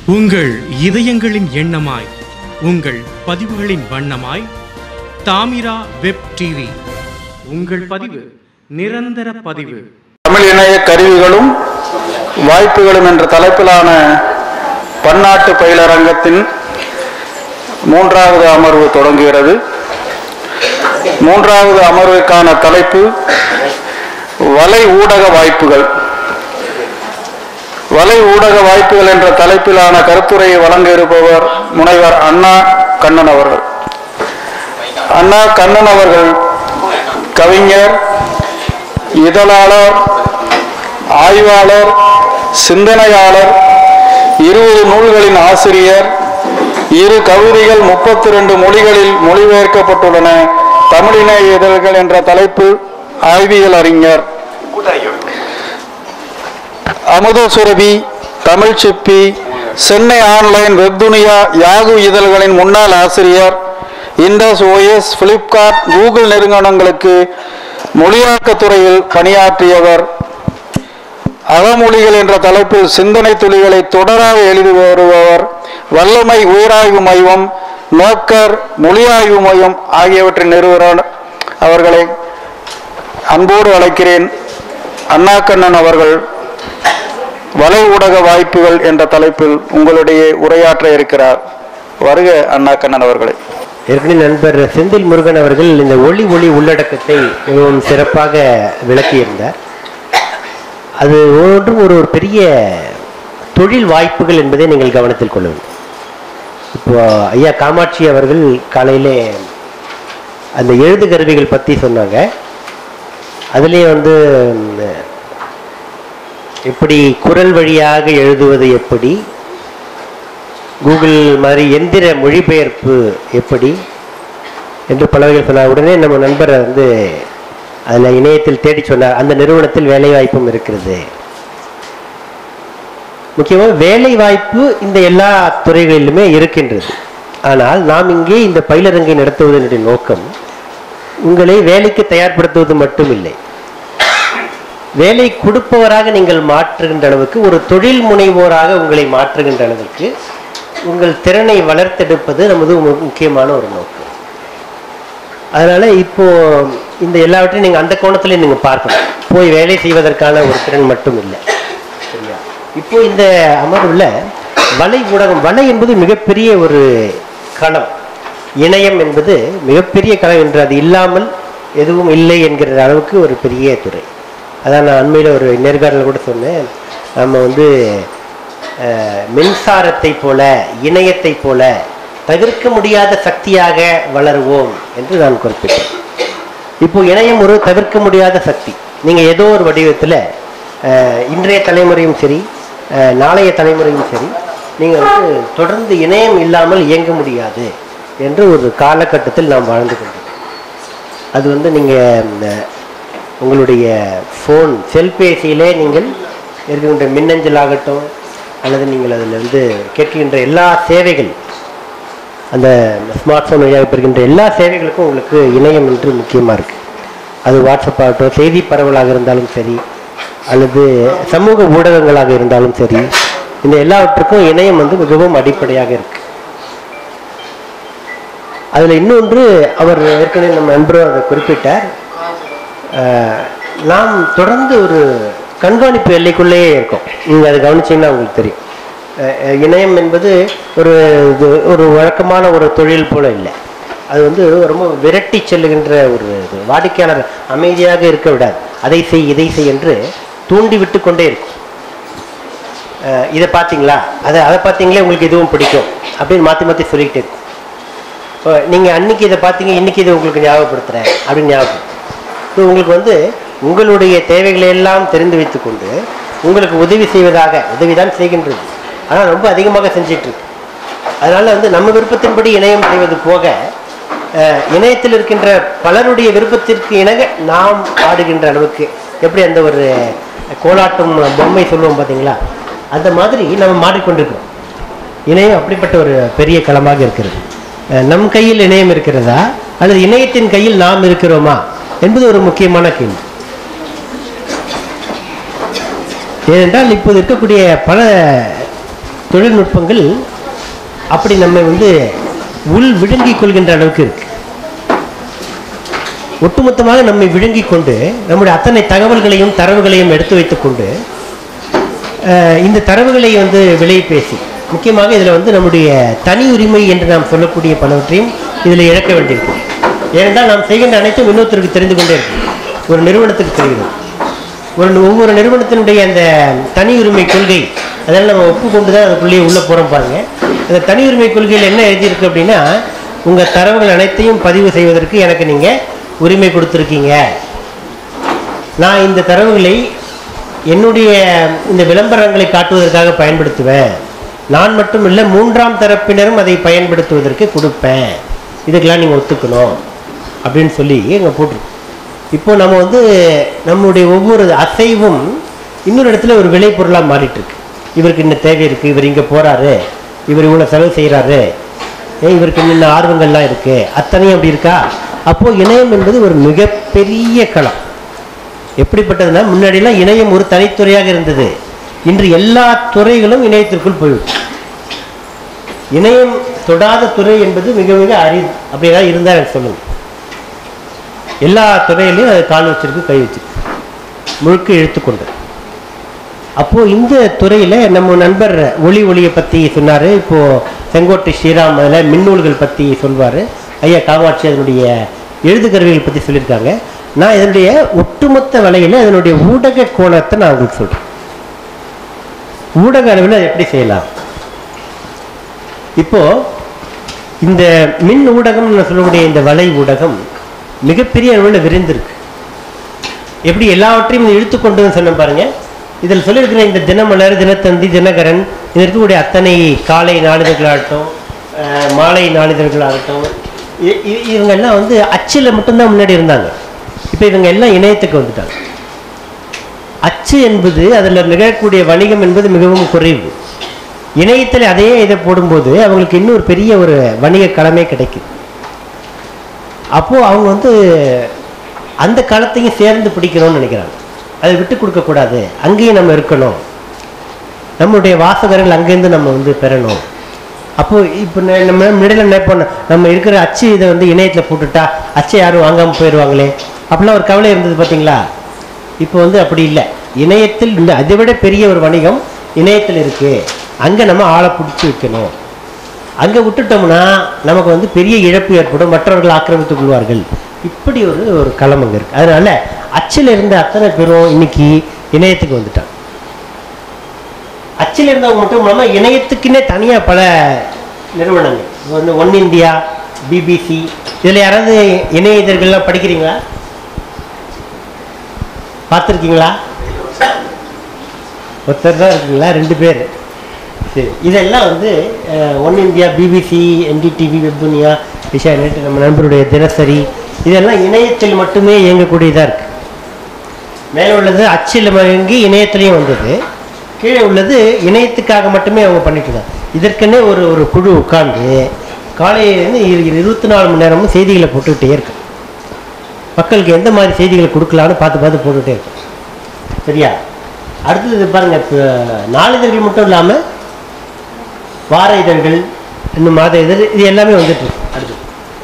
உங்கள் இதயங்களின் எண்ணமாய் உங்கள் பதிவுகளின் வண்ணமாய் தாமிரா வெப் டிவி உங்கள் பதிவு நிரந்தர பதிவு தமிழ் இணைய கருவிகளும் வாய்ப்புகளும் என்ற தலைப்பிலான பன்னாட்டு பயிலரங்கத்தின் மூன்றாவது அமர்வு தொடங்குகிறது மூன்றாவது அமர்வுக்கான தலைப்பு வலை ஊடக வாய்ப்புகள் வலை ஊடக வாய்ப்புகள் என்ற தலைப்பிலான கருத்துரையை வழங்க இருப்பவர் முனைவர் அண்ணா கண்ணன் அவர்கள் அண்ணா கண்ணன் அவர்கள் கவிஞர் இதழாளர் ஆய்வாளர் சிந்தனையாளர் இருபது நூல்களின் ஆசிரியர் இரு கவிதைகள் முப்பத்தி ரெண்டு மொழிகளில் மொழிபெயர்க்கப்பட்டுள்ளன தமிழின இதழ்கள் என்ற தலைப்பு ஆய்வியல் அறிஞர் அமுதசுரபி தமிழ் சிப்பி சென்னை ஆன்லைன் வெப்துனியா யாகு இதழ்களின் முன்னாள் ஆசிரியர் இண்டஸ் ஓஎஸ் பிளிப்கார்ட் கூகுள் நிறுவனங்களுக்கு மொழியாக்கத் துறையில் பணியாற்றியவர் அகமொழிகள் என்ற தலைப்பில் சிந்தனை துளிகளை தொடராக எழுதி வருபவர் வல்லமை உயிராய்வு மையம் நோக்கர் மொழியாய்வு மையம் ஆகியவற்றின் நிறுவனர் அவர்களை அன்போடு அழைக்கிறேன் அண்ணாக்கண்ணன் அவர்கள் வலை ஊடக வாய்ப்புகள் என்ற தலைப்பில் உங்களுடைய உரையாற்ற இருக்கிறார் வருக அண்ணாக்கண்ணன் அவர்களே ஏற்கனவே நண்பர் செந்தில் முருகன் அவர்கள் இந்த ஒளி ஒளி உள்ளடக்கத்தை மிகவும் சிறப்பாக விளக்கியிருந்தார் அது ஒவ்வொன்றும் ஒரு ஒரு பெரிய தொழில் வாய்ப்புகள் என்பதை நீங்கள் கவனத்தில் கொள்ள வேண்டும் இப்போ ஐயா காமாட்சி அவர்கள் காலையிலே அந்த எழுது கருவிகள் பற்றி சொன்னாங்க அதுலேயே வந்து ம், எப்படி குரல் வழியாக எழுதுவது எப்படி கூகுள் மாதிரி எந்திர மொழிபெயர்ப்பு எப்படி என்று பல வகைகள் சொன்னார் உடனே நம்ம நண்பர் வந்து அதில் இணையத்தில் தேடி சொன்னார் அந்த நிறுவனத்தில் வேலை வாய்ப்பும் இருக்கிறது முக்கியமாக வேலை வாய்ப்பு இந்த எல்லா துறைகளிலுமே இருக்கின்றது ஆனால் நாம் இங்கே இந்த பயிலரங்கை நடத்துவதனுடைய நோக்கம் உங்களை வேலைக்கு தயார்படுத்துவது மட்டும் இல்லை வேலை கொடுப்பவராக நீங்கள் மாற்றுகின்ற அளவுக்கு ஒரு தொழில் முனைவோராக உங்களை மாற்றுகின்ற அளவுக்கு உங்கள் திறனை வளர்த்தெடுப்பது நமது மு- முக்கியமான ஒரு நோக்கம் அதனால இப்போ இந்த எல்லாவற்றையும் நீங்க அந்த கோணத்துல நீங்க பார்க்கணும் போய் வேலை செய்வதற்கான ஒரு திறன் மட்டும் இல்லை சரியா இப்போ இந்த அமர்வுல வலை ஊடகம் வலை என்பது மிகப்பெரிய ஒரு களம் இணையம் என்பது மிகப்பெரிய களம் என்று அது இல்லாமல் எதுவும் இல்லை என்கிற அளவுக்கு ஒரு பெரிய துறை அதான் நான் அண்மையில் ஒரு நேர்காணல் கூட சொன்னேன் நம்ம வந்து அஹ், மின்சாரத்தை போல இணையத்தை போல தவிர்க்க முடியாத சக்தியாக வளருவோம் என்று நான் குறிப்பிட்டேன் இப்போ இணையம் ஒரு தவிர்க்க முடியாத சக்தி நீங்க ஏதோ ஒரு வடிவத்தில் இன்றைய தலைமுறையும் சரி அஹ், நாளைய தலைமுறையும் சரி நீங்க வந்து தொடர்ந்து இணையம் இல்லாமல் இயங்க முடியாது என்று ஒரு காலகட்டத்தில் நாம் வாழ்ந்து கொண்டிருக்கோம் அது வந்து நீங்கள் இந்த உங்களுடைய ஃபோன் செல்பேசியிலே நீங்கள் இருக்கின்ற மின்னஞ்சல் ஆகட்டும் அல்லது நீங்கள் அதிலிருந்து கேட்கின்ற எல்லா சேவைகள் அந்த ஸ்மார்ட் ஃபோன் வழியாக பெறுகின்ற எல்லா சேவைகளுக்கும் உங்களுக்கு இணையம் என்று முக்கியமாக இருக்குது அது வாட்ஸ்அப் ஆகட்டும் செய்தி பரவலாக இருந்தாலும் சரி அல்லது சமூக ஊடகங்களாக இருந்தாலும் சரி இந்த எல்லாவற்றுக்கும் இணையம் வந்து மிகவும் அடிப்படையாக இருக்கு அதில் இன்னொன்று அவர் ஏற்கனவே நம்ம நண்பரும் அதை குறிப்பிட்டார் அஹ், நாம் தொடர்ந்து ஒரு கண்காணிப்பு எல்லைக்குள்ளேயே இருக்கோம் நீங்கள் அதை கவனிச்சீங்கன்னா உங்களுக்கு தெரியும் அஹ், அஹ், இணையம் என்பது ஒரு இது ஒரு வழக்கமான ஒரு தொழில் போல இல்லை அது வந்து ரொம்ப விரட்டி செல்லுகின்ற ஒரு இது வாடிக்கையாளர் அமைதியாக இருக்க விடாது அதை செய் இதை செய் என்று தூண்டி விட்டு கொண்டே இருக்கும் அஹ், இதை பார்த்தீங்களா அதை அதை பார்த்தீங்களே உங்களுக்கு இதுவும் பிடிக்கும் அப்படின்னு மாற்றி மாற்றி சொல்லிக்கிட்டே இருக்கும் இப்போ நீங்கள் அன்னைக்கு இதை பார்த்தீங்க இன்னைக்கு இதை உங்களுக்கு ஞாபகப்படுத்துகிறேன் அப்படின்னு ஞாபகம் ஸோ உங்களுக்கு வந்து உங்களுடைய தேவைகளை எல்லாம் தெரிந்து வைத்துக்கொண்டு உங்களுக்கு உதவி செய்வதாக உதவி தான் செய்கின்றது ஆனால் ரொம்ப அதிகமாக செஞ்சிட்டு இருக்கு அதனால வந்து நம்ம விருப்பத்தின்படி இணையம் செய்வது போக அஹ், இணையத்தில் இருக்கின்ற பலருடைய விருப்பத்திற்கு இணங்க நாம் ஆடுகின்ற அளவுக்கு எப்படி அந்த ஒரு கோலாட்டம் பொம்மை சொல்லுவோம் பார்த்தீங்களா அந்த மாதிரி நம்ம மாறிக்கொண்டிருக்கிறோம் இணையம் அப்படிப்பட்ட ஒரு பெரிய களமாக இருக்கிறது அஹ் நம் கையில் இணையம் இருக்கிறதா அல்லது இணையத்தின் கையில் நாம் இருக்கிறோமா என்பது ஒரு முக்கியமான கேள்வி ஏனென்றால் இப்போது இருக்கக்கூடிய பல தொழில்நுட்பங்கள் அப்படி நம்மை வந்து உள் விழுங்கிக் கொள்கின்ற அளவுக்கு இருக்கு ஒட்டுமொத்தமாக நம்மை விழுங்கிக் கொண்டு நம்முடைய அத்தனை தகவல்களையும் தரவுகளையும் எடுத்து வைத்துக்கொண்டு அஹ், இந்த தரவுகளை வந்து விலை பேசி முக்கியமாக இதில் வந்து நம்முடைய தனி உரிமை என்று நாம் சொல்லக்கூடிய பலவற்றையும் இதில் இழக்க வேண்டியிருக்கு ஏனென்றால் நாம் செய்கின்ற அனைத்தும் இன்னொருத்தருக்கு தெரிந்து கொண்டே இருக்கும் ஒரு நிறுவனத்துக்கு தெரிகிறது ஒரு ஒவ்வொரு நிறுவனத்தினுடைய அந்த தனி உரிமை கொள்கை அதெல்லாம் நம்ம ஒப்புக்கொண்டு தான் அதுக்குள்ளேயே உள்ளே போகிறோம் பாருங்க அந்த தனி உரிமை கொள்கையில் என்ன எழுதியிருக்கு அப்படின்னா உங்கள் தரவுகள் அனைத்தையும் பதிவு செய்வதற்கு எனக்கு நீங்கள் உரிமை கொடுத்துருக்கீங்க நான் இந்த தரவுகளை என்னுடைய இந்த விளம்பரங்களை காட்டுவதற்காக பயன்படுத்துவேன் நான் மட்டும் இல்லை மூன்றாம் தரப்பினரும் அதை பயன்படுத்துவதற்கு கொடுப்பேன் இதுக்கெல்லாம் நீங்கள் ஒத்துக்கணும் அப்படின்னு சொல்லி இங்கே போட்டிருக்கு இப்போ நம்ம வந்து நம்முடைய ஒவ்வொரு அசைவும் இன்னொரு இடத்துல ஒரு விலை பொருளாக மாறிட்டு இருக்கு இவருக்கு இன்னும் தேவை இருக்குது இவர் இங்கே போகிறாரு இவர் இவ்வளோ செலவு செய்கிறாரு இவருக்கு இன்னும் ஆர்வங்கள்லாம் இருக்குது அத்தனையும் அப்படி இருக்கா அப்போது இணையம் என்பது ஒரு மிகப்பெரிய களம் எப்படிப்பட்டதுன்னா முன்னாடிலாம் இணையம் ஒரு தனித்துறையாக இருந்தது இன்று எல்லா துறைகளும் இணையத்திற்குள் போய்விடும் இணையம் தொடாத துறை என்பது மிக மிக அரிது அப்படி ஏதாவது இருந்தால் எனக்கு சொல்லுங்க எல்லா துறையிலையும் அது கால் வச்சிருக்கு கை வச்சிருக்கு முழுக்க இழுத்துக்கொண்டு அப்போ இந்த துறையில நம்ம நண்பர் ஒளி ஒளியை பத்தி சொன்னாரு இப்போ செங்கோட்டை ஸ்ரீராம் அதில் மின்னூல்கள் பத்தி சொல்வாரு ஐயா காமாட்சி அதனுடைய எழுதுகருவிகள் பத்தி சொல்லியிருக்காங்க நான் இதனுடைய ஒட்டுமொத்த வலையில அதனுடைய ஊடக கோணத்தை நான் உங்களுக்கு சொல்றேன் ஊடக அளவில் அதை எப்படி செய்யலாம் இப்போ இந்த மின் ஊடகம் சொல்லக்கூடிய இந்த வலை ஊடகம் மிகப்பெரிய அளவில் விரிந்திருக்கு எப்படி எல்லாவற்றையும் இழுத்து கொண்டு சொன்னேன் பாருங்க இதில் சொல்லியிருக்கிற இந்த தினமலர் தினத்தந்தி தினகரன் இதில் இருக்கக்கூடிய அத்தனை காலை நாளிதழ்களாகட்டும் அஹ், மாலை நாளிதழ்களாகட்டும் இ- இ- இவங்க எல்லாம் வந்து அச்சில் மட்டும்தான் முன்னாடி இருந்தாங்க இப்போ இவங்க எல்லாம் இணையத்துக்கு வந்துட்டாங்க அச்சு என்பது அதில் நிகழக்கூடிய வணிகம் என்பது மிகவும் குறைவு இணையத்தில் அதையே இதை போடும்போது அவங்களுக்கு இன்னொரு பெரிய ஒரு வணிக களமே கிடைக்குது அப்போ அவங்க வந்து அந்த களத்தையும் சேர்ந்து பிடிக்கணும்னு நினைக்கிறாங்க அதை விட்டு கொடுக்கக்கூடாது அங்கேயும் நம்ம இருக்கணும் நம்மளுடைய வாசகர்கள் அங்கேருந்து நம்ம வந்து பெறணும் அப்போ இப்போ நெ- நம்ம மிடில் நினைப்போம் நம்ம இருக்கிற அச்சு இதை வந்து இணையத்தில் போட்டுட்டா அச்சை யாரும் வாங்காமல் போயிடுவாங்களே அப்படிலாம் ஒரு கவலை இருந்தது பார்த்தீங்களா இப்போ வந்து அப்படி இல்லை இணையத்தில் இந்த அதை விட பெரிய ஒரு வணிகம் இணையத்தில் இருக்கு அங்கே நம்ம ஆளை பிடிச்சி வைக்கணும் அங்கே விட்டுட்டோம்னா நமக்கு வந்து பெரிய இழப்பு ஏற்படும் மற்றவர்கள் ஆக்கிரமித்துக் கொள்வார்கள் இப்படி ஒரு ஒரு களம் அங்கே இருக்கு அதனால அச்சில் இருந்த அத்தனை பேரும் இன்னைக்கு இணையத்துக்கு வந்துட்டாங்க அச்சில் இருந்தவங்க மட்டும் இல்லாமல் இணையத்துக்குன்னே தனியாக பல நிறுவனங்கள் இப்போ வந்து ஒன் இந்தியா பிபிசி இதில் யாராவது இணைய இதழ்கள்லாம் படிக்கிறீங்களா பார்த்துருக்கீங்களா ஒருத்தர் தான் இருக்கீங்களா ரெண்டு பேர் சரி இதெல்லாம் வந்து one India BBC NDTV Webdunia விஷயா நெட் நம்ம நண்பருடைய தினசரி இதெல்லாம் இணையத்தில் மட்டுமே இயங்கக்கூடியதாக இருக்கு மேலே உள்ளது அச்சில் வாங்கி இணையத்திலையும் வந்தது கீழே உள்ளது இணையத்துக்காக மட்டுமே அவங்க பண்ணிட்டு இருக்காங்க இதற்குன்னே ஒரு ஒரு குழு உட்கார்ந்து காலையிலேருந்து இருபத்தி நாலு மணி நேரமும் செய்திகளை போட்டுக்கிட்டே இருக்கு மக்களுக்கு எந்த மாதிரி செய்திகளை கொடுக்கலான்னு பார்த்து பார்த்து போட்டுக்கிட்டே இருக்கும் சரியா அடுத்தது இது பாருங்க இப்போ நாளிதழ்கள் மட்டும் இல்லாமல் வார இதழ்கள் இன்னும் மாத இதழ் இது எல்லாமே வந்துட்டு இருக்கு அடுத்து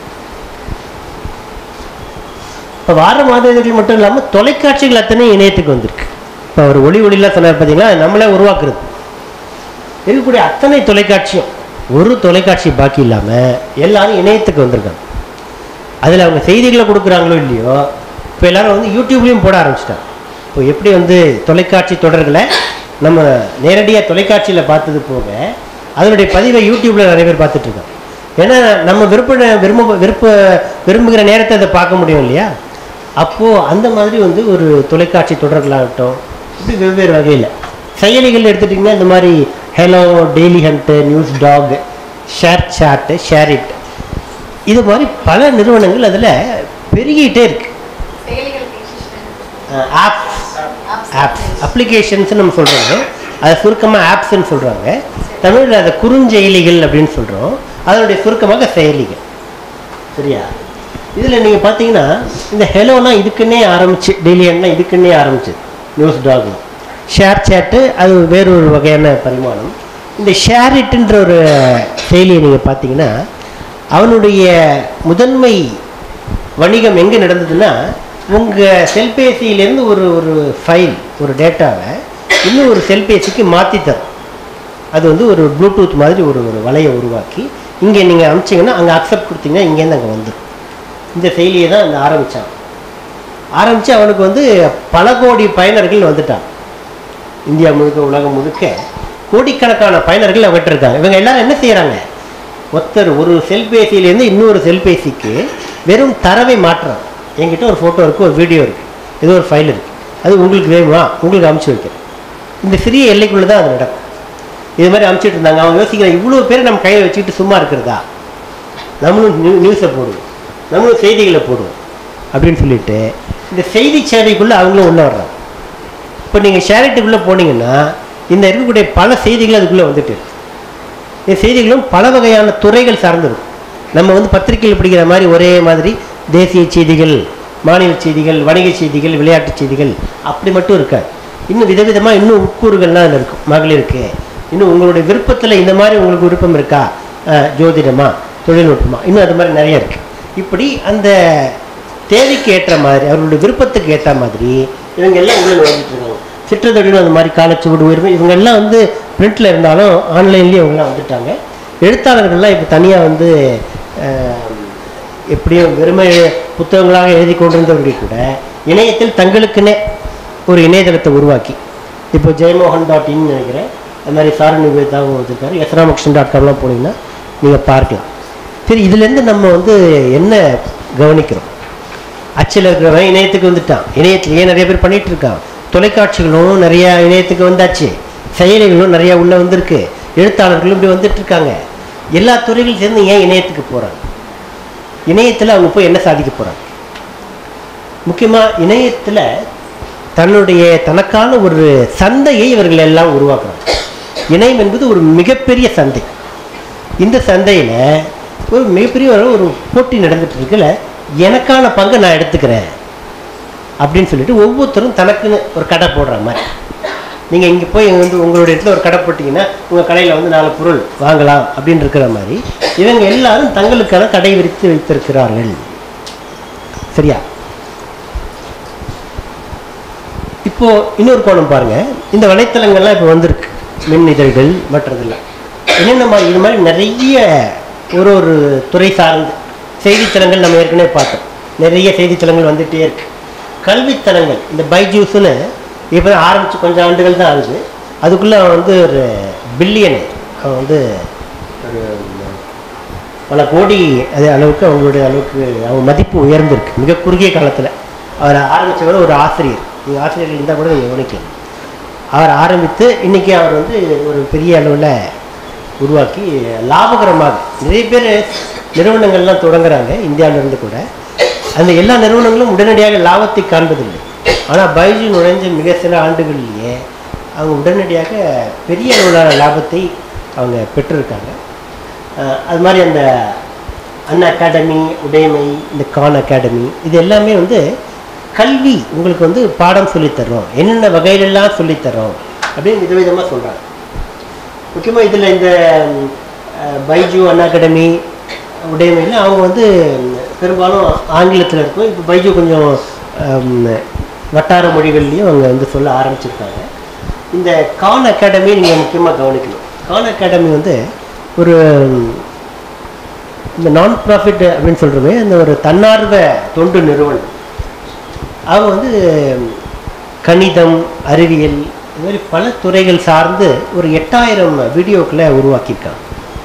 இப்போ வார மாத இதழ்கள் மட்டும் இல்லாமல் தொலைக்காட்சிகள் அத்தனை இணையத்துக்கு வந்திருக்கு இப்போ அவர் ஒளி ஒளிலாம் சொன்னார் பார்த்தீங்களா அது நம்மளே உருவாக்குறது இருக்கக்கூடிய அத்தனை தொலைக்காட்சியும் ஒரு தொலைக்காட்சி பாக்கி இல்லாமல் எல்லாரும் இணையத்துக்கு வந்திருக்காங்க அதில் அவங்க செய்திகளை கொடுக்குறாங்களோ இல்லையோ இப்போ எல்லாரும் வந்து யூடியூப்லேயும் போட ஆரம்பிச்சிட்டாங்க இப்போ எப்படி வந்து தொலைக்காட்சி தொடர்களை நம்ம நேரடியாக தொலைக்காட்சியில் பார்த்தது போக அதனுடைய பதிவை யூடியூப்பில் நிறைய பேர் பார்த்துட்டு இருக்காங்க ஏன்னா நம்ம விருப்ப விரும்ப விருப்ப விரும்புகிற நேரத்தை அதை பார்க்க முடியும் இல்லையா அப்போது அந்த மாதிரி வந்து ஒரு தொலைக்காட்சி தொடர்களாகட்டும் இப்படி வெவ்வேறு வகையில் செயலிகள் எடுத்துட்டிங்கன்னா இந்த மாதிரி Hello Daily Hunt News Dog Share Chat Share It இது மாதிரி பல நிறுவனங்கள் அதில் பெருகிட்டே இருக்கு ஆப்ஸ் ஆப்ஸ் அப்ளிகேஷன்ஸ் நம்ம சொல்கிறோங்க அதை சுருக்கமாக ஆப்ஸ்ன்னு சொல்கிறாங்க தமிழில் அதை குறுஞ்செயலிகள் அப்படின்னு சொல்கிறோம் அதனுடைய சுருக்கமாக செயலிகள் சரியா இதில் நீங்கள் பார்த்தீங்கன்னா இந்த ஹெலோனா இதுக்குன்னே ஆரம்பிச்சு டெய்லியன்னா இதுக்குன்னே ஆரம்பிச்சு நியூஸ் டாக்லாம் ஷேர் சேட்டு அது வேறொரு வகையான பரிமாணம் இந்த ஷேரிட்ன்ற ஒரு செயலியை நீங்கள் பார்த்தீங்கன்னா அவனுடைய முதன்மை வணிகம் எங்கே நடந்ததுன்னா உங்கள் செல்பேசியிலேருந்து ஒரு ஒரு ஃபைல் ஒரு டேட்டாவை இன்னும் ஒரு செல்பேசிக்கு மாற்றி தரும் அது வந்து ஒரு ப்ளூடூத் மாதிரி ஒரு ஒரு வலையை உருவாக்கி இங்கே நீங்கள் அனுப்பிச்சிங்கன்னா அங்கே அக்செப்ட் கொடுத்தீங்கன்னா இங்கேருந்து அங்கே வந்துடும் இந்த செயலியை தான் அந்த ஆரம்பித்தான் ஆரம்பித்து அவனுக்கு வந்து பல கோடி பயனர்கள் வந்துட்டான் இந்தியா முழுக்க உலகம் முழுக்க கோடிக்கணக்கான பயனர்கள் அவங்ககிட்ட இருக்காங்க இவங்க எல்லாரும் என்ன செய்கிறாங்க ஒருத்தர் ஒரு செல்பேசியிலேருந்து இன்னொரு செல்பேசிக்கு வெறும் தரவை மாற்றுறான் என்கிட்ட ஒரு ஃபோட்டோ இருக்குது ஒரு வீடியோ இருக்குது ஏதோ ஒரு ஃபைல் இருக்குது அது உங்களுக்கு வேணுமா உங்களுக்கு அமுச்சு வைக்கிறேன் இந்த சிறிய எல்லைக்குள்ளே தான் அது நடக்கும் இது மாதிரி அமுச்சிட்டு இருந்தாங்க அவங்க யோசிக்கிறாங்க இவ்வளோ பேரை நம்ம கையில் வச்சுக்கிட்டு சும்மா இருக்கிறதா நம்மளும் நியூ நியூஸை போடுவோம் நம்மளும் செய்திகளை போடுவோம் அப்படின்னு சொல்லிட்டு இந்த செய்தி சேவைக்குள்ளே அவங்களும் உள்ள வர்றாங்க இப்போ நீங்கள் ஷேரிட்டிக்குள்ளே போனீங்கன்னா இந்த இருக்கக்கூடிய பல செய்திகள் அதுக்குள்ளே வந்துட்டு இருக்கு இந்த செய்திகளும் பல வகையான துறைகள் சார்ந்திருக்கும் நம்ம வந்து பத்திரிகையில் படிக்கிற மாதிரி ஒரே மாதிரி தேசிய செய்திகள் மாநில செய்திகள் வணிக செய்திகள் விளையாட்டு செய்திகள் அப்படி மட்டும் இருக்காது இன்னும் விதவிதமாக இன்னும் உட்கூறுகள்லாம் அதில் இருக்கும் மகளிருக்கு இன்னும் உங்களுடைய விருப்பத்தில் இந்த மாதிரி உங்களுக்கு விருப்பம் இருக்கா அஹ், ஜோதிடமா தொழில்நுட்பமா இன்னும் அது மாதிரி நிறைய இருக்கு இப்படி அந்த தேவைக்கு ஏற்ற மாதிரி அவர்களுடைய விருப்பத்துக்கு ஏற்ற மாதிரி இவங்க எல்லாம் உள்ள நுழைஞ்சிட்டு இருக்காங்க சிற்றத்தொழிலும் அந்த மாதிரி காலச்சுவடு உயர்வு இவங்க எல்லாம் வந்து பிரிண்ட்ல இருந்தாலும் ஆன்லைன்லேயே இவங்கெல்லாம் வந்துட்டாங்க எழுத்தாளர்கள்லாம் இப்போ தனியாக வந்து அஹ், எப்படியும் வெறுமை புத்தகங்களாக எழுதி கொண்டிருந்தவர்கள் கூட இணையத்தில் தங்களுக்குன்னே ஒரு இணையதளத்தை உருவாக்கி இப்போ ஜெயமோகன் டாட் இன் நினைக்கிறேன் அது மாதிரி சார நிவேதாவும் வந்திருக்காரு எஸ் ராமகிருஷ்ணன் டாட் காம்லாம் போனீங்கன்னா நீங்கள் பார்க்கலாம் சரி இதுலேருந்து நம்ம வந்து என்ன கவனிக்கிறோம் அச்சில் இருக்கிறவன் இணையத்துக்கு வந்துட்டான் இணையத்திலேயே நிறைய பேர் பண்ணிட்டு இருக்கான் தொலைக்காட்சிகளும் நிறைய இணையத்துக்கு வந்தாச்சு செயலிகளும் நிறைய உள்ள வந்திருக்கு எழுத்தாளர்களும் இப்படி வந்துட்டு இருக்காங்க எல்லா துறைகளும் சேர்ந்து ஏன் இணையத்துக்கு போகிறாங்க இணையத்தில் அவங்க போய் என்ன சாதிக்க போகிறாங்க முக்கியமாக இணையத்தில் தன்னுடைய தனக்கான ஒரு சந்தையை இவர்கள் எல்லாம் உருவாக்குறாங்க இணையம் என்பது ஒரு மிகப்பெரிய சந்தை இந்த சந்தையில் ஒரு மிகப்பெரிய ஒரு ஒரு போட்டி நடந்துட்டு இருக்குல்ல எனக்கான பங்கை நான் எடுத்துக்கிறேன் அப்படின்னு சொல்லிட்டு ஒவ்வொருத்தரும் தனக்குன்னு ஒரு கடை போடுற மாதிரி நீங்கள் இங்கே போய் வந்து உங்களுடைய இடத்துல ஒரு கடை போட்டிங்கன்னா உங்கள் கடையில் வந்து நாலு பொருள் வாங்கலாம் அப்படின்னு இருக்கிற மாதிரி இவங்க எல்லாரும் தங்களுக்கான கடை விரித்து வைத்திருக்கிறார்கள் சரியா இப்போ இன்னொரு கோணம் பாருங்க இந்த வலைத்தளங்கள்லாம் இப்போ வந்திருக்கு மின் இதழ்கள் மற்றதெல்லாம் என்னென்ன மாதிரி இது மாதிரி நிறைய ஒரு ஒரு துறை சார்ந்து செய்தித்தலங்கள் நம்ம ஏற்கனவே பார்த்தோம் நிறைய செய்தித்தலங்கள் வந்துகிட்டே இருக்கு கல்வித்தலங்கள் இந்த பைஜூஸ்னு இப்போ தான் ஆரம்பித்து கொஞ்சம் ஆண்டுகள் தான் ஆகுது அதுக்குள்ளே அவன் வந்து ஒரு பில்லியன் அவன் வந்து ஒரு பல கோடி அது அளவுக்கு அவங்களுடைய அளவுக்கு அவங்க மதிப்பு உயர்ந்திருக்கு மிக குறுகிய காலத்தில் அவர் ஆரம்பித்தவர் ஒரு ஆசிரியர் நீங்கள் ஆசிரியர்கள் இருந்தால் கூட நீங்கள் கவனிக்கலாம் அவர் ஆரம்பித்து இன்றைக்கி அவர் வந்து ஒரு பெரிய அளவில் உருவாக்கி லாபகரமாக நிறைய பேர் நிறுவனங்கள்லாம் தொடங்குறாங்க இந்தியாவிலிருந்து கூட அந்த எல்லா நிறுவனங்களும் உடனடியாக லாபத்தை காண்பதில்லை ஆனால் பைஜு நுழைஞ்ச மிக சில ஆண்டுகளிலேயே அவங்க உடனடியாக பெரிய அளவிலான லாபத்தை அவங்க பெற்றிருக்காங்க அஹ் அது மாதிரி அந்த அன் அகாடமி உடைமை இந்த கான் அகாடமி இது எல்லாமே வந்து கல்வி உங்களுக்கு வந்து பாடம் சொல்லித்தர்றோம் என்னென்ன வகையிலெல்லாம் சொல்லித்தர்றோம் அப்படின்னு விதவிதமாக சொல்கிறாங்க முக்கியமாக இதில் இந்த ம், அஹ், பைஜு அன் அகாடமி உடைமையில் அவங்க வந்து ம், பெரும்பாலும் ஆங்கிலத்தில் இருக்கும் இப்போ பைஜு கொஞ்சம் ம், வட்டார மொழிகள்லையும் அவங்க வந்து சொல்ல ஆரம்பிச்சிருக்காங்க இந்த கான் அகாடமி நீங்கள் முக்கியமாக கவனிக்கணும் கான் அகாடமி வந்து ஒரு ம், இந்த நான் ப்ராஃபிட் அப்படின்னு சொல்கிறோமே அந்த ஒரு தன்னார்வ தொண்டு நிறுவனம் அவங்க வந்து ம், கணிதம் அறிவியல் இது மாதிரி பல துறைகள் சார்ந்து ஒரு எட்டாயிரம் வீடியோக்களை உருவாக்கியிருக்காங்க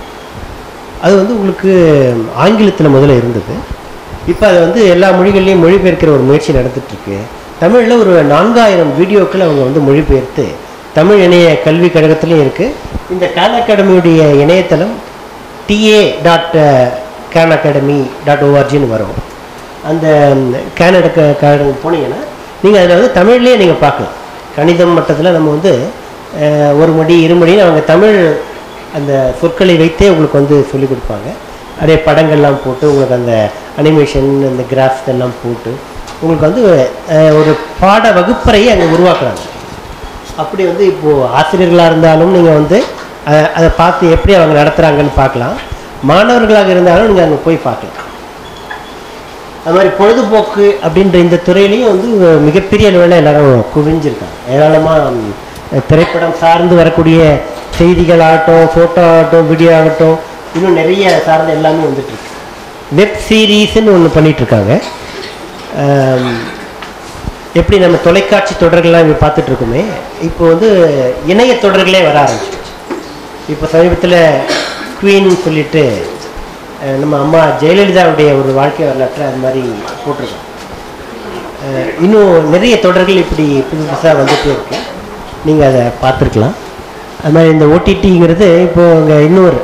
அது வந்து உங்களுக்கு ஆங்கிலத்தில் முதல்ல இருந்தது இப்போ அது வந்து எல்லா மொழிகள்லையும் மொழிபெயர்க்கிற ஒரு முயற்சி நடந்துட்டுருக்கு தமிழில் ஒரு நான்காயிரம் வீடியோக்கள் அவங்க வந்து மொழிபெயர்த்து தமிழ் இணைய கல்வி கழகத்துலேயும் இருக்குது இந்த கேன் அகாடமியுடைய இணையதளம் டிஏ டாட் கேன் அகாடமி டாட் ஓஆர்ஜின்னு வரும் அந்த கேன் அகாடமி போனீங்கன்னா நீங்கள் அதில் வந்து தமிழ்லேயே நீங்கள் பார்க்கலாம் கணிதம் மட்டத்தில் நம்ம வந்து அஹ், ஒரு மொழி இருமொழின்னு அவங்க தமிழ் அந்த சொற்களை வைத்தே உங்களுக்கு வந்து சொல்லிக் கொடுப்பாங்க அப்படியே படங்கள்லாம் போட்டு உங்களுக்கு அந்த அனிமேஷன் அந்த கிராஃப்ஸ் எல்லாம் போட்டு உங்களுக்கு வந்து அஹ், ஒரு பாட வகுப்பறையை அங்கே உருவாக்குறாங்க அப்படி வந்து இப்போது ஆசிரியர்களாக இருந்தாலும் நீங்கள் வந்து அ- அதை பார்த்து எப்படி அவங்க நடத்துகிறாங்கன்னு பார்க்கலாம் மாணவர்களாக இருந்தாலும் நீங்கள் அங்கே போய் பார்க்கலாம் அது மாதிரி பொழுதுபோக்கு அப்படின்ற இந்த துறையிலையும் வந்து மிகப்பெரிய அளவில் எல்லாரும் குவிஞ்சிருக்காங்க ஏராளமாக திரைப்படம் சார்ந்து வரக்கூடிய செய்திகள் ஆகட்டும் ஃபோட்டோ ஆகட்டும் வீடியோ ஆகட்டும் இன்னும் நிறைய சார்ந்து எல்லாமே வந்துட்டு இருக்கு வெப் சீரீஸ்ன்னு ஒன்று பண்ணிட்டு இருக்காங்க ஆம், எப்படி நம்ம தொலைக்காட்சி தொடர்கள்லாம் இங்கே பார்த்துட்டு இருக்கோமே இப்போ வந்து இணைய தொடர்களே வர ஆரம்பிச்சிருச்சு இப்போ சமீபத்தில் குவீன் சொல்லிட்டு அஹ், நம்ம அம்மா ஜெயலலிதாவுடைய ஒரு வாழ்க்கை வரலாற்றை அது மாதிரி போட்டிருக்கோம் அஹ், இன்னும் நிறைய தொடர்கள் இப்படி புது புதுசாக வந்துட்டே இருக்கு நீங்கள் அதை பார்த்துருக்கலாம் அது மாதிரி இந்த ஓடிடிங்கிறது இப்போ அங்கே இன்னொரு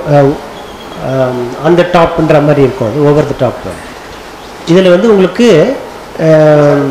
ஆன் த டாப்ன்ற மாதிரி இருக்கும் அது ஓவர் த டாப் இதில் வந்து உங்களுக்கு அஹ்,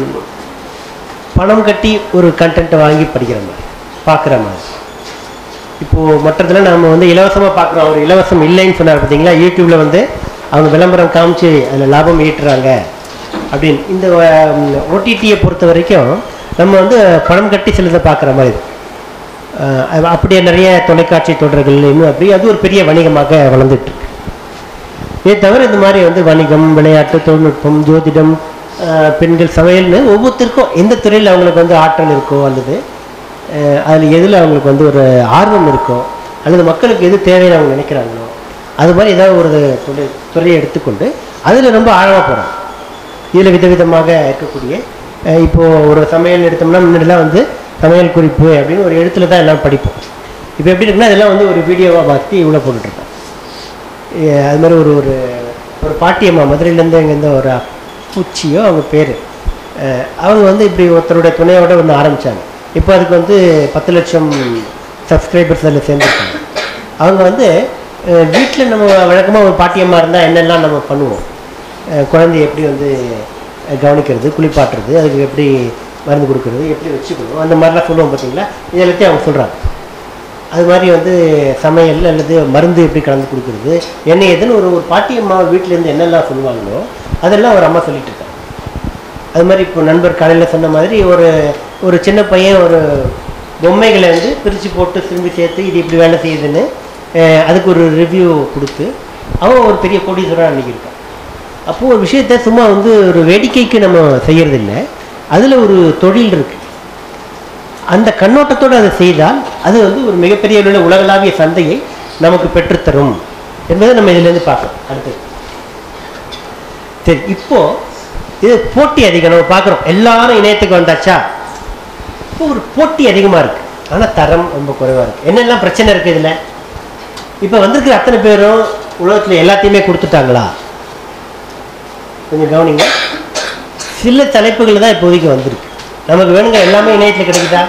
பணம் கட்டி ஒரு கண்டென்ட்டை வாங்கி படிக்கிற மாதிரி பார்க்குற மாதிரி இப்போது மற்றதில் நம்ம வந்து இலவசமாக பார்க்குறோம் அவர் இலவசம் இல்லைன்னு சொன்னார் பார்த்தீங்களா யூடியூப்பில் வந்து அவங்க விளம்பரம் காமிச்சு அதில் லாபம் ஈட்டுறாங்க அப்படின்னு இந்த ஓடிடியை பொறுத்த வரைக்கும் நம்ம வந்து பணம் கட்டி சிலதை பார்க்குற மாதிரி இருக்கு. அஹ் அது அப்படியே நிறைய தொலைக்காட்சி தொடர்கள் இன்னும் அப்படி அது ஒரு பெரிய வணிகமாக வளர்ந்துட்டு இருக்கு இதை தவிர இந்த மாதிரி வந்து வணிகம் விளையாட்டு தொழில்நுட்பம் ஜோதிடம் அஹ் பெண்கள் சமையல்னு ஒவ்வொருத்தருக்கும் எந்த துறையில் அவங்களுக்கு வந்து ஆற்றல் இருக்கோ அல்லது அதில் எதில் அவங்களுக்கு வந்து ஒரு ஆர்வம் இருக்கோ அல்லது மக்களுக்கு எது தேவைன்னு அவங்க நினைக்கிறாங்களோ அது மாதிரி ஏதாவது ஒரு துறை துறையை எடுத்துக்கொண்டு அதில் ரொம்ப ஆழமாக போகிறோம் இதில் விதவிதமாக இருக்கக்கூடிய அஹ் இப்போ ஒரு சமையல் எடுத்தோம்னா முன்னாடிலாம் வந்து சமையல் குறிப்பு அப்படின்னு ஒரு எழுத்துல தான் எல்லாம் படிப்போம் இப்போ எப்படி இருக்குன்னா இதெல்லாம் வந்து ஒரு வீடியோவாக மாற்றி இவ்வளோ போட்டுட்ருக்கோம் ஏ- அது மாதிரி ஒரு ஒரு ஒரு பாட்டியம்மா மதுரையிலேருந்து இங்கேருந்து ஒரு பூச்சியோ அவங்க பேர் அவங்க வந்து இப்படி ஒருத்தருடைய துணையோட ஒன்று ஆரம்பித்தாங்க இப்போ அதுக்கு வந்து பத்து லட்சம் சப்ஸ்கிரைபர்ஸ் அதில் சேர்ந்துருக்காங்க அவங்க வந்து வீட்டில் நம்ம வழக்கமாக ஒரு பாட்டியம்மா இருந்தால் என்னெல்லாம் நம்ம பண்ணுவோம் அஹ் குழந்தைய எப்படி வந்து அஹ் கவனிக்கிறது குளிப்பாட்டுறது அதுக்கு எப்படி மருந்து கொடுக்கறது எப்படி வச்சுக்கணும் அந்த மாதிரிலாம் சொல்லுவோம் பார்த்தீங்களா இது எல்லாத்தையும் அவங்க சொல்கிறாங்க அது மாதிரி வந்து சமையல் அல்லது மருந்து எப்படி கலந்து கொடுக்குறது என்ன ஏதுன்னு ஒரு ஒரு பாட்டி அம்மா வீட்டிலேருந்து என்னெல்லாம் சொல்லுவாங்களோ அதெல்லாம் ஒரு அம்மா சொல்லிட்டு இருக்காங்க அது மாதிரி இப்போ நண்பர் காலையில் சொன்ன மாதிரி ஒரு ஒரு சின்ன பையன் ஒரு பொம்மைகளை வந்து பிரித்து போட்டு திரும்பி சேர்த்து இது இப்படி வேலை செய்யுதுன்னு அஹ் அதுக்கு ஒரு ரிவ்யூ கொடுத்து அவன் ஒரு பெரிய கோடீஸ்வரன் அன்றைக்கி இருக்கான் அப்போது ஒரு விஷயத்தை சும்மா வந்து ஒரு வேடிக்கைக்கு நம்ம செய்யறதில்ல அதில் ஒரு தொழில் இருக்குது அந்த கண்ணோட்டத்தோடு அதை செய்தால் அது வந்து ஒரு மிகப்பெரிய அளவில் உலகளாவிய சந்தையை நமக்கு பெற்றுத்தரும் என்பதை நம்ம இதிலேருந்து பார்க்கலாம் அடுத்தது சரி இப்போ இது போட்டி அதிகம் நம்ம பார்க்குறோம் எல்லாரும் இணையத்துக்கு வந்தாச்சா இப்போ ஒரு போட்டி அதிகமாக இருக்கு ஆனால் தரம் ரொம்ப குறைவாக இருக்கு என்னெல்லாம் பிரச்சனை இருக்கு இதில் இப்போ வந்திருக்கிற அத்தனை பேரும் உலகத்தில் எல்லாத்தையுமே கொடுத்துட்டாங்களா கொஞ்சம் கவனிங்க சில தலைப்புகள் தான் இப்போதைக்கு வந்திருக்கு நமக்கு வேணுங்க எல்லாமே இணையத்தில் கிடைக்குதா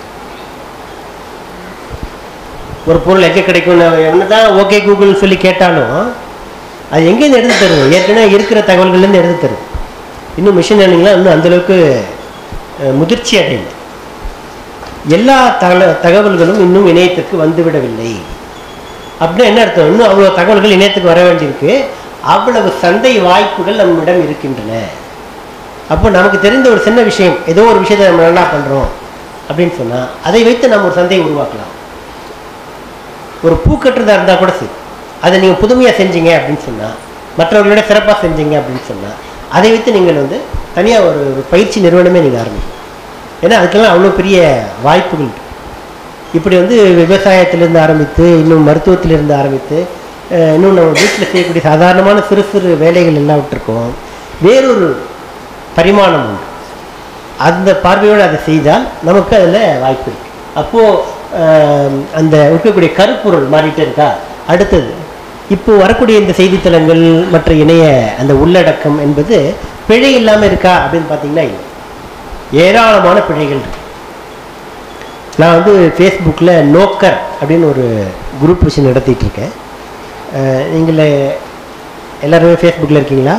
ஒரு பொருள் எங்கே கிடைக்கும் என்ன தான் ஓகே கூகுள்னு சொல்லி கேட்டாலும் அது எங்கேருந்து எடுத்து தரும் ஏற்கனவே இருக்கிற தகவல்கள்லேருந்து எடுத்து தரும் இன்னும் மிஷின் லேர்னிங்லாம் இன்னும் அந்தளவுக்கு அஹ், முதிர்ச்சி அடையலை எல்லா தகவ தகவல்களும் இன்னும் இணையத்திற்கு வந்துவிடவில்லை அப்படின்னா என்ன அர்த்தம் இன்னும் அவ்வளோ தகவல்கள் இணையத்துக்கு வர வேண்டியிருக்கு அவ்வளவு சந்தை வாய்ப்புகள் நம்மிடம் இருக்கின்றன அப்போ நமக்கு தெரிந்த ஒரு சின்ன விஷயம் ஏதோ ஒரு விஷயத்தை நம்ம நல்லா பண்ணுறோம் அப்படின்னு சொன்னால் அதை வைத்து நம்ம ஒரு சந்தையை உருவாக்கலாம் ஒரு பூ கட்டுறதா இருந்தால் கூட சரி அதை நீங்கள் புதுமையாக செஞ்சீங்க அப்படின்னு சொன்னால் மற்றவர்களோட சிறப்பாக செஞ்சீங்க அப்படின்னு சொன்னால் அதை வைத்து நீங்கள் வந்து தனியாக ஒரு ஒரு பயிற்சி நிறுவனமே நீங்கள் ஆரம்பிக்கலாம் ஏன்னா அதுக்கெல்லாம் அவ்வளோ பெரிய வாய்ப்புகள் இருக்கு இப்படி வந்து விவசாயத்திலிருந்து ஆரம்பித்து இன்னும் மருத்துவத்திலிருந்து ஆரம்பித்து அஹ், இன்னும் நம்ம வீட்டில் செய்யக்கூடிய சாதாரணமான சிறு சிறு வேலைகள் எல்லாவற்றுக்கும் வேறொரு பரிமாணம் உண்டு அந்த பார்வையோடு அதை செய்தால் நமக்கு அதில் வாய்ப்பு இருக்கு அப்போது அந்த இருக்கக்கூடிய கருப்பொருள் மாறிட்டே இருக்கா அடுத்தது இப்போ வரக்கூடிய இந்த செய்தித்தளங்கள் மற்ற இணைய அந்த உள்ளடக்கம் என்பது பிழை இல்லாமல் இருக்கா அப்படின்னு பார்த்தீங்கன்னா இல்லை ஏராளமான பிழைகள் இருக்கு நான் வந்து ஃபேஸ்புக்கில் நோக்கர் அப்படின்னு ஒரு குரூப் விஷயம் நடத்திட்டு இருக்கேன் அஹ், நீங்கள எல்லாருமே ஃபேஸ்புக்கில் இருக்கீங்களா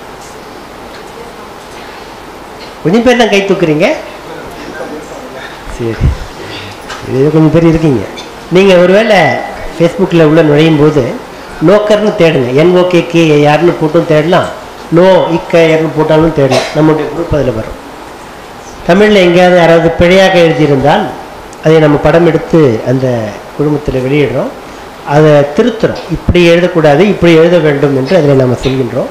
கொஞ்சம் பேர் தான் கை தூக்குறீங்க சரி இது கொஞ்சம் பேர் இருக்கீங்க நீங்கள் ஒருவேளை ஃபேஸ்புக்கில் உள்ள நுழையும் போது நோக்கர்னு தேடுங்க என்ஓகேகே யாருன்னு போட்டும் தேடலாம் நோ இக்க யாருன்னு போட்டாலும் தேடலாம் நம்முடைய குரூப் அதில் வரும் தமிழில் எங்கேயாவது யாராவது பிழையாக எழுதியிருந்தால் அதை நம்ம படம் எடுத்து அந்த குழுமத்தில் வெளியிடுறோம் அதை திருத்துறோம் இப்படி எழுதக்கூடாது இப்படி எழுத வேண்டும் என்று அதில் நம்ம சொல்கின்றோம்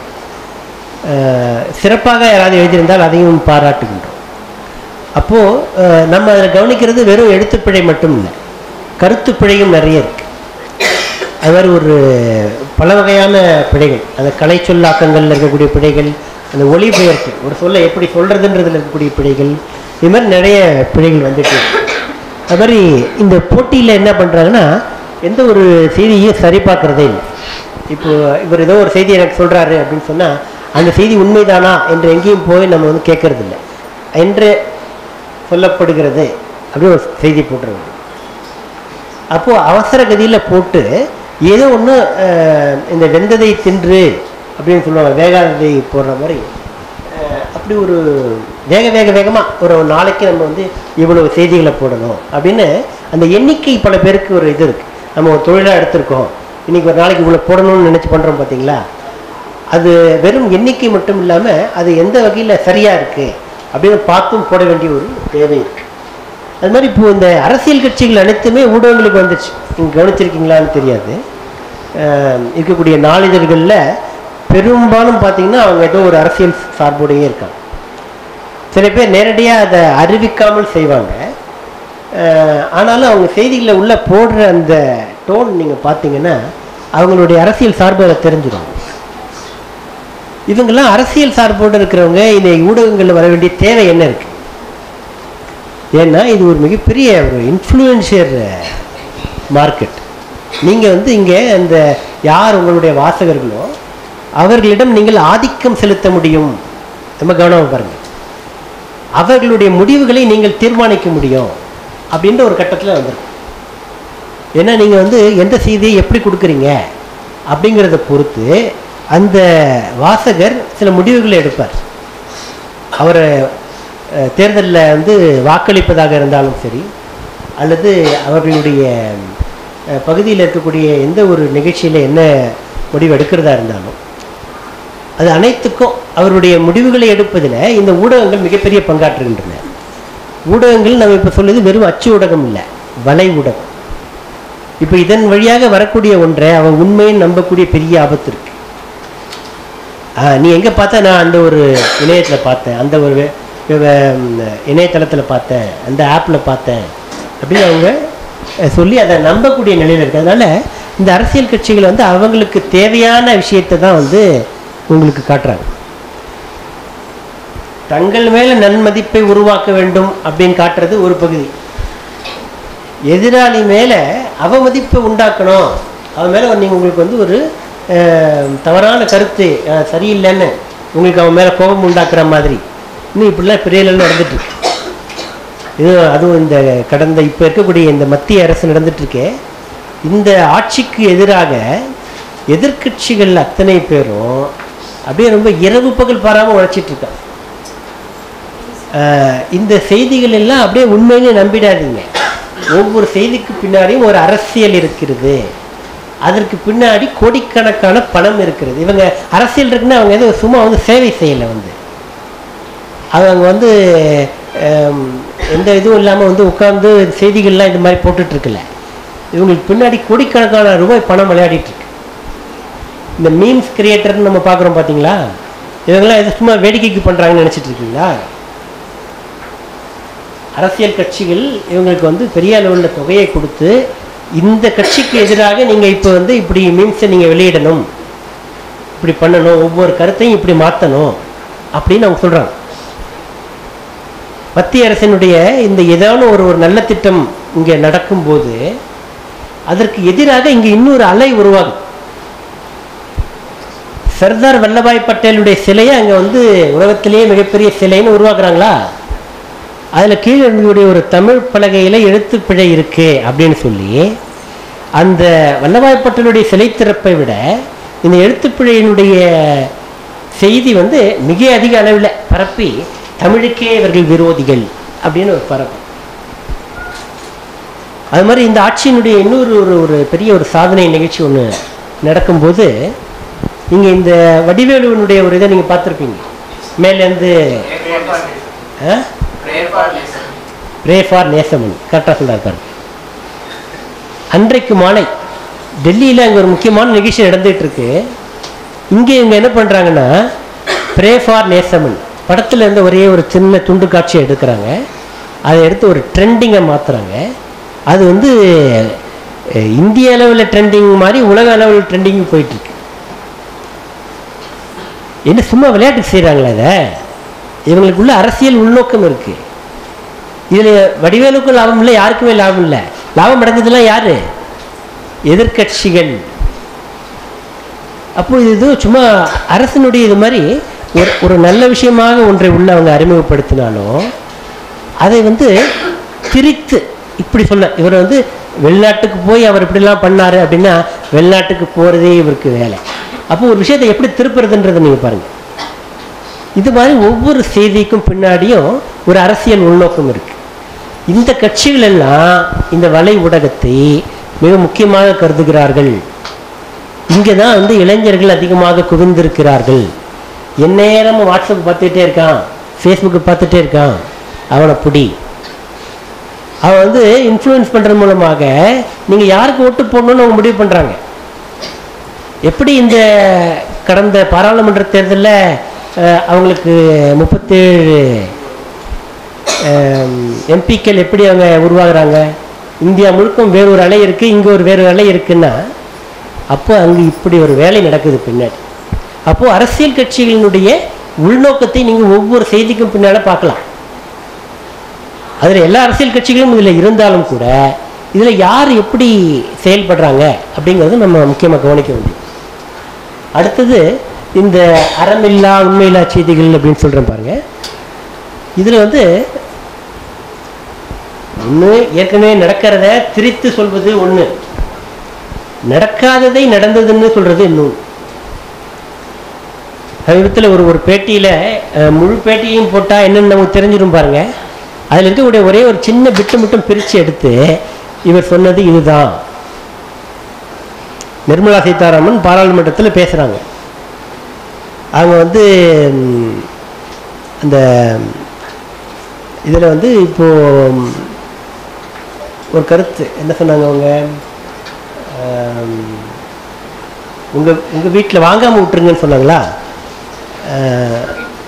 அஹ், சிறப்பாக யாராவது எழுதியிருந்தால் அதையும் பாராட்டுகின்றோம் அப்போது நம்ம அதில் கவனிக்கிறது வெறும் எழுத்துப்பிழை மட்டும் இல்லை கருத்துப்பிழையும் நிறைய இருக்கு அது மாதிரி ஒரு பல வகையான பிழைகள் அந்த கலை சொல்லாக்கங்களில் இருக்கக்கூடிய பிழைகள் அந்த ஒளிபெயர்ப்பு ஒரு சொல்ல எப்படி சொல்கிறதுன்றதுல இருக்கக்கூடிய பிழைகள் இது மாதிரி நிறைய பிழைகள் வந்துட்டு இருக்கு. அது மாதிரி இந்த போட்டியில் என்ன பண்ணுறாங்கன்னா எந்த ஒரு செய்தியையும் சரி பார்க்குறதே இல்லை இப்போ இவர் ஏதோ ஒரு செய்தி எனக்கு சொல்கிறாரு அப்படின்னு சொன்னால் அந்த செய்தி உண்மைதானா என்று எங்கேயும் போய் நம்ம வந்து கேட்கறது இல்லை என்று சொல்லப்படுகிறது அப்படின்னு ஒரு செய்தி போட்டுருவாங்க அப்போது அவசர கதியில் போட்டு ஏதோ ஒன்று இந்த வெந்ததை தின்று அப்படின்னு சொல்லுவாங்க வேகாததை போடுற மாதிரி அஹ், அப்படி ஒரு வேக வேக வேகமாக ஒரு நாளைக்கு நம்ம வந்து இவ்வளவு செய்திகளை போடணும் அப்படின்னு அந்த எண்ணிக்கை பல பேருக்கு ஒரு இது இருக்குது நம்ம ஒரு தொழிலாக எடுத்திருக்கோம் இன்னைக்கு ஒரு நாளைக்கு இவ்வளோ போடணும்னு நினச்சி பண்ணுறோம் பார்த்தீங்களா அது வெறும் எண்ணிக்கை மட்டும் இல்லாமல் அது எந்த வகையில் சரியாக இருக்குது அப்படின்னு பார்த்தும் போட வேண்டிய ஒரு தேவை இருக்குது அது மாதிரி இப்போ இந்த அரசியல் கட்சிகள் அனைத்துமே ஊடகங்களுக்கு வந்துச்சு நீங்கள் கவனிச்சிருக்கீங்களான்னு தெரியாது அஹ் இருக்கக்கூடிய நாளிதழ்களில் பெரும்பாலும் பார்த்தீங்கன்னா அவங்க ஏதோ ஒரு அரசியல் சார்புடையே இருக்காங்க சில பேர் நேரடியாக அதை அறிவிக்காமல் செய்வாங்க அஹ் ஆனாலும் அவங்க செய்திகளை உள்ள போடுற அந்த டோன் நீங்கள் பார்த்தீங்கன்னா அவங்களுடைய அரசியல் சார்பு அதை தெரிஞ்சிடும் இவங்கெல்லாம் அரசியல் சார்போடு இருக்கிறவங்க இந்த ஊடகங்களில் வர வேண்டிய தேவை என்ன இருக்கு ஏன்னா இது ஒரு மிகப்பெரிய ஒரு இன்ஃப்ளூயன்ஷியர் மார்க்கெட் நீங்கள் வந்து இங்கே அந்த யார் உங்களுடைய வாசகர்களோ அவர்களிடம் நீங்கள் ஆதிக்கம் செலுத்த முடியும் ரொம்ப கவனமாக பாருங்க அவர்களுடைய முடிவுகளை நீங்கள் தீர்மானிக்க முடியும் அப்படின்ற ஒரு கட்டத்தில் வந்துடும் ஏன்னா நீங்கள் வந்து எந்த செய்தியை எப்படி கொடுக்குறீங்க அப்படிங்கிறத பொறுத்து அந்த வாசகர் சில முடிவுகளை எடுப்பார் அவரை தேர்தலில் வந்து வாக்களிப்பதாக இருந்தாலும் சரி அல்லது அவர்களுடைய அஹ், பகுதியில் இருக்கக்கூடிய எந்த ஒரு நிகழ்ச்சியில் என்ன முடிவு எடுக்கிறதா இருந்தாலும் அது அனைத்துக்கும் அவருடைய முடிவுகளை எடுப்பதில் இந்த ஊடகங்கள் மிகப்பெரிய பங்காற்றுகின்றன ஊடகங்கள் நம்ம இப்போ சொல்லுது வெறும் அச்சு ஊடகம் இல்லை வலை ஊடகம் இப்போ இதன் வழியாக வரக்கூடிய ஒன்றை அவன் உண்மையை நம்பக்கூடிய பெரிய ஆபத்து இருக்கு ஆ, நீ எங்கே பார்த்த நான் அந்த ஒரு இணையத்தில் பார்த்தேன் அந்த ஒரு வே- வே- ம், இணையதளத்தில் பார்த்தேன் அந்த ஆப்பில் பார்த்தேன் அப்படின்னு அவங்க அஹ், சொல்லி அதை நம்பக்கூடிய நிலையில் இருக்கு அதனால இந்த அரசியல் கட்சிகள் வந்து அவங்களுக்கு தேவையான விஷயத்தை தான் வந்து உங்களுக்கு காட்டுறாங்க தங்கள் மேல நன்மதிப்பை உருவாக்க வேண்டும் அப்படின்னு காட்டுறது ஒரு பகுதி எதிராளி மேல அவமதிப்பை உண்டாக்கணும் அவன் மேல நீங்க உங்களுக்கு வந்து ஒரு அஹ், தவறான கருத்து அஹ், சரியில்லைன்னு உங்களுக்கு அவன் மேல கோபம் உண்டாக்குற மாதிரி இன்னும் இப்படிலாம் பெரிய அளவில் நடந்துட்டு இருக்கு இது அதுவும் இந்த கடந்த இப்போ இருக்கக்கூடிய இந்த மத்திய அரசு நடந்துட்டு இருக்கே இந்த ஆட்சிக்கு எதிராக எதிர்க்கட்சிகள் அத்தனை பேரும் அப்படியே ரொம்ப இரவு பகல் பாராமல் உழைச்சிட்டு இருக்காங்க ஆஹ் இந்த செய்திகள் எல்லாம் அப்படியே உண்மையிலே நம்பிடாதீங்க ஒவ்வொரு செய்திக்கு பின்னாடியும் ஒரு அரசியல் இருக்கிறது அதற்கு பின்னாடி கோடிக்கணக்கான பணம் இருக்கிறது இவங்க அரசியல் இருக்குன்னா அவங்க எதுவும் சும்மா வந்து சேவை செய்யலை வந்து அவங்க வந்து ஆம், எந்த இதுவும் இல்லாமல் வந்து உட்கார்ந்து செய்திகள்லாம் இந்த மாதிரி போட்டுட்டு இருக்கல இவங்களுக்கு பின்னாடி கோடிக்கணக்கான ரூபாய் பணம் விளையாடிட்டு இருக்கு இந்த மீம்ஸ் கிரியேட்டர்னு நம்ம பார்க்குறோம் பார்த்தீங்களா இவங்கெல்லாம் எது சும்மா வேடிக்கைக்கு பண்ணுறாங்கன்னு நினச்சிட்டு இருக்கீங்களா அரசியல் கட்சிகள் இவங்களுக்கு வந்து பெரிய அளவில் தொகையை கொடுத்து இந்த கட்சிக்கு எதிராக நீங்கள் இப்போ வந்து இப்படி மீம்ஸை நீங்கள் வெளியிடணும் இப்படி பண்ணணும் ஒவ்வொரு கருத்தையும் இப்படி மாற்றணும் அப்படின்னு அவங்க சொல்கிறாங்க மத்திய அரசினுடைய இந்த ஏதாவது ஒரு ஒரு நல்ல திட்டம் இங்கே நடக்கும்போது அதற்கு எதிராக இங்கே இன்னொரு அலை உருவாகும் சர்தார் வல்லபாய் பட்டேலுடைய சிலையை அங்கே வந்து உலகத்திலேயே மிகப்பெரிய சிலைன்னு உருவாக்குறாங்களா அதில் கீழே இருக்கக்கூடிய ஒரு தமிழ் பலகையில் எழுத்துப்பிழை இருக்கு அப்படின்னு சொல்லி அந்த வல்லபாய் பட்டேலுடைய சிலை திறப்பை விட இந்த எழுத்துப்பிழையினுடைய செய்தி வந்து மிக அதிக அளவில் பரப்பி தமிழுக்கே இவர்கள் விரோதிகள் அப்படின்னு ஒரு பரப்பு அது மாதிரி இந்த ஆட்சியினுடைய இன்னொரு ஒரு ஒரு பெரிய ஒரு சாதனை நிகழ்ச்சி ஒன்று நடக்கும்போது நீங்கள் இந்த வடிவேலுவனுடைய ஒரு இதை நீங்கள் பார்த்துருப்பீங்க மேலேருந்து பிரே ஃபார் நேசமன் கரெக்டாக சொல்கிறார் பாருங்க அன்றைக்கு மாலை டெல்லியில் அங்கே ஒரு முக்கியமான நிகழ்ச்சி நடந்துகிட்டு இருக்கு இங்கே இவங்க என்ன பண்ணுறாங்கன்னா ப்ரே ஃபார் நேசமன் படத்தில் இருந்து ஒரே ஒரு சின்ன துண்டு காட்சியை எடுக்கிறாங்க அதை எடுத்து ஒரு ட்ரெண்டிங்கை மாற்றுறாங்க அது வந்து அஹ், இந்திய அளவில் ட்ரெண்டிங் மாதிரி உலக அளவில் ட்ரெண்டிங் போயிட்டுருக்கு என்ன சும்மா விளையாட்டுக்கு செய்கிறாங்களா இதை இவங்களுக்குள்ள அரசியல் உள்நோக்கம் இருக்குது இதில் வடிவேலுக்கும் லாபம் இல்லை யாருக்குமே லாபம் இல்லை லாபம் அடைஞ்சதெல்லாம் யாரு எதிர்க்கட்சிகள் அப்போ இது இது சும்மா அரசினுடைய இது மாதிரி ஒரு ஒரு நல்ல விஷயமாக ஒன்றை உள்ள அவங்க அறிமுகப்படுத்தினாலும் அதை வந்து திரித்து இப்படி சொல்ல இவர் வந்து வெளிநாட்டுக்கு போய் அவர் இப்படிலாம் பண்ணாரு அப்படின்னா வெளிநாட்டுக்கு போகிறதே இவருக்கு வேலை அப்போ ஒரு விஷயத்தை எப்படி திருப்புறதுன்றதை நீங்கள் பாருங்கள் இது மாதிரி ஒவ்வொரு செய்திக்கும் பின்னாடியும் ஒரு அரசியல் உள்நோக்கம் இருக்கு இந்த கட்சிகள் எல்லாம் இந்த வலை ஊடகத்தை மிக முக்கியமாக கருதுகிறார்கள் இங்கே தான் வந்து இளைஞர்கள் அதிகமாக குவிந்திருக்கிறார்கள் எந்நேரமும் வாட்ஸ்அப் பார்த்துட்டே இருக்கான் ஃபேஸ்புக்கு பார்த்துட்டே இருக்கான் அவனை புடி அவன் வந்து இன்ஃப்ளூயன்ஸ் பண்ணுறது மூலமாக நீங்கள் யாருக்கு ஓட்டு போடணும்னு அவங்க முடிவு பண்ணுறாங்க எப்படி இந்த கடந்த பாராளுமன்ற தேர்தலில் அஹ், அவங்களுக்கு முப்பத்தேழு எம்பிக்கள் எப்படி அவங்க உருவாகுறாங்க இந்தியா முழுக்கும் வேறு ஒரு அலை இருக்குது இங்கே ஒரு வேறு அலை இருக்குன்னா அப்போ அங்கே இப்படி ஒரு வேலை நடக்குது பின்னாடி அப்போது அரசியல் கட்சிகளினுடைய உள்நோக்கத்தை நீங்கள் ஒவ்வொரு செய்திக்கும் பின்னால் பார்க்கலாம் அதில் எல்லா அரசியல் கட்சிகளும் இதில் இருந்தாலும் கூட இதில் யார் எப்படி செயல்படுறாங்க அப்படிங்கிறது நம்ம முக்கியமாக கவனிக்க வேண்டியது அடுத்தது இந்த அறமில்லா உண்மையில்லா செய்திகள் அப்படின்னு சொல்கிறேன் பாருங்க இதில் வந்து ஒன்று ஏற்கனவே நடக்கிறத திரித்து சொல்வது ஒன்று நடக்காததை நடந்ததுன்னு சொல்றது இன்னொன்று சமீபத்தில் ஒரு ஒரு பேட்டியில் முழு பேட்டியையும் போட்டால் என்னன்னு நமக்கு தெரிஞ்சிடும் பாருங்க அதில் இருக்கக்கூடிய ஒரே ஒரு சின்ன பிட்டு மட்டும் பிரித்து எடுத்து இவர் சொன்னது இதுதான் நிர்மலா சீதாராமன் பாராளுமன்றத்தில் பேசுகிறாங்க அவங்க வந்து ம், அந்த இதில் வந்து இப்போ ம், ஒரு கருத்து என்ன சொன்னாங்க அவங்க ஆம், உங்க உங்க வீட்டில் வாங்காம விட்டுருங்கன்னு சொன்னாங்களா ஆஹ்,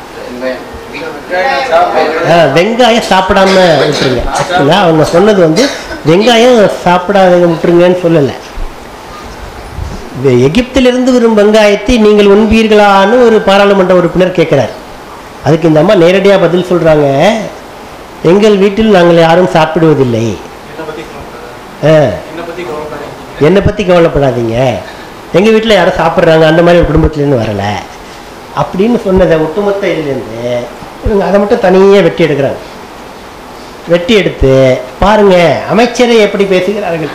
ஆ, வெங்காயம் சாப்பிடாம விட்டுருங்க ஆக்சுவலா அவங்க சொன்னது வந்து வெங்காயம் சாப்பிடாத விட்டுருங்கன்னு சொல்லலை வெ- எகிப்திலிருந்து வரும் வெங்காயத்தை நீங்கள் உண்பீர்களான்னு ஒரு பாராளுமன்ற உறுப்பினர் கேட்கிறார் அதுக்கு இந்த அம்மா நேரடியாக பதில் சொல்றாங்க எங்கள் வீட்டில் நாங்கள் யாரும் சாப்பிடுவதில்லை ஆ என்னை பற்றி கவலைப்படாதீங்க எங்கள் வீட்டில் யாரும் சாப்பிட்றாங்க அந்த மாதிரி ஒரு குடும்பத்துலேருந்து வரல அப்படின்னு சொன்னதை ஒட்டுமொத்த இதுலேருந்து இவங்க அதை மட்டும் தனியாக வெட்டி எடுக்கிறாங்க வெட்டி எடுத்து பாருங்க அமைச்சரை எப்படி பேசுகிறார்கள்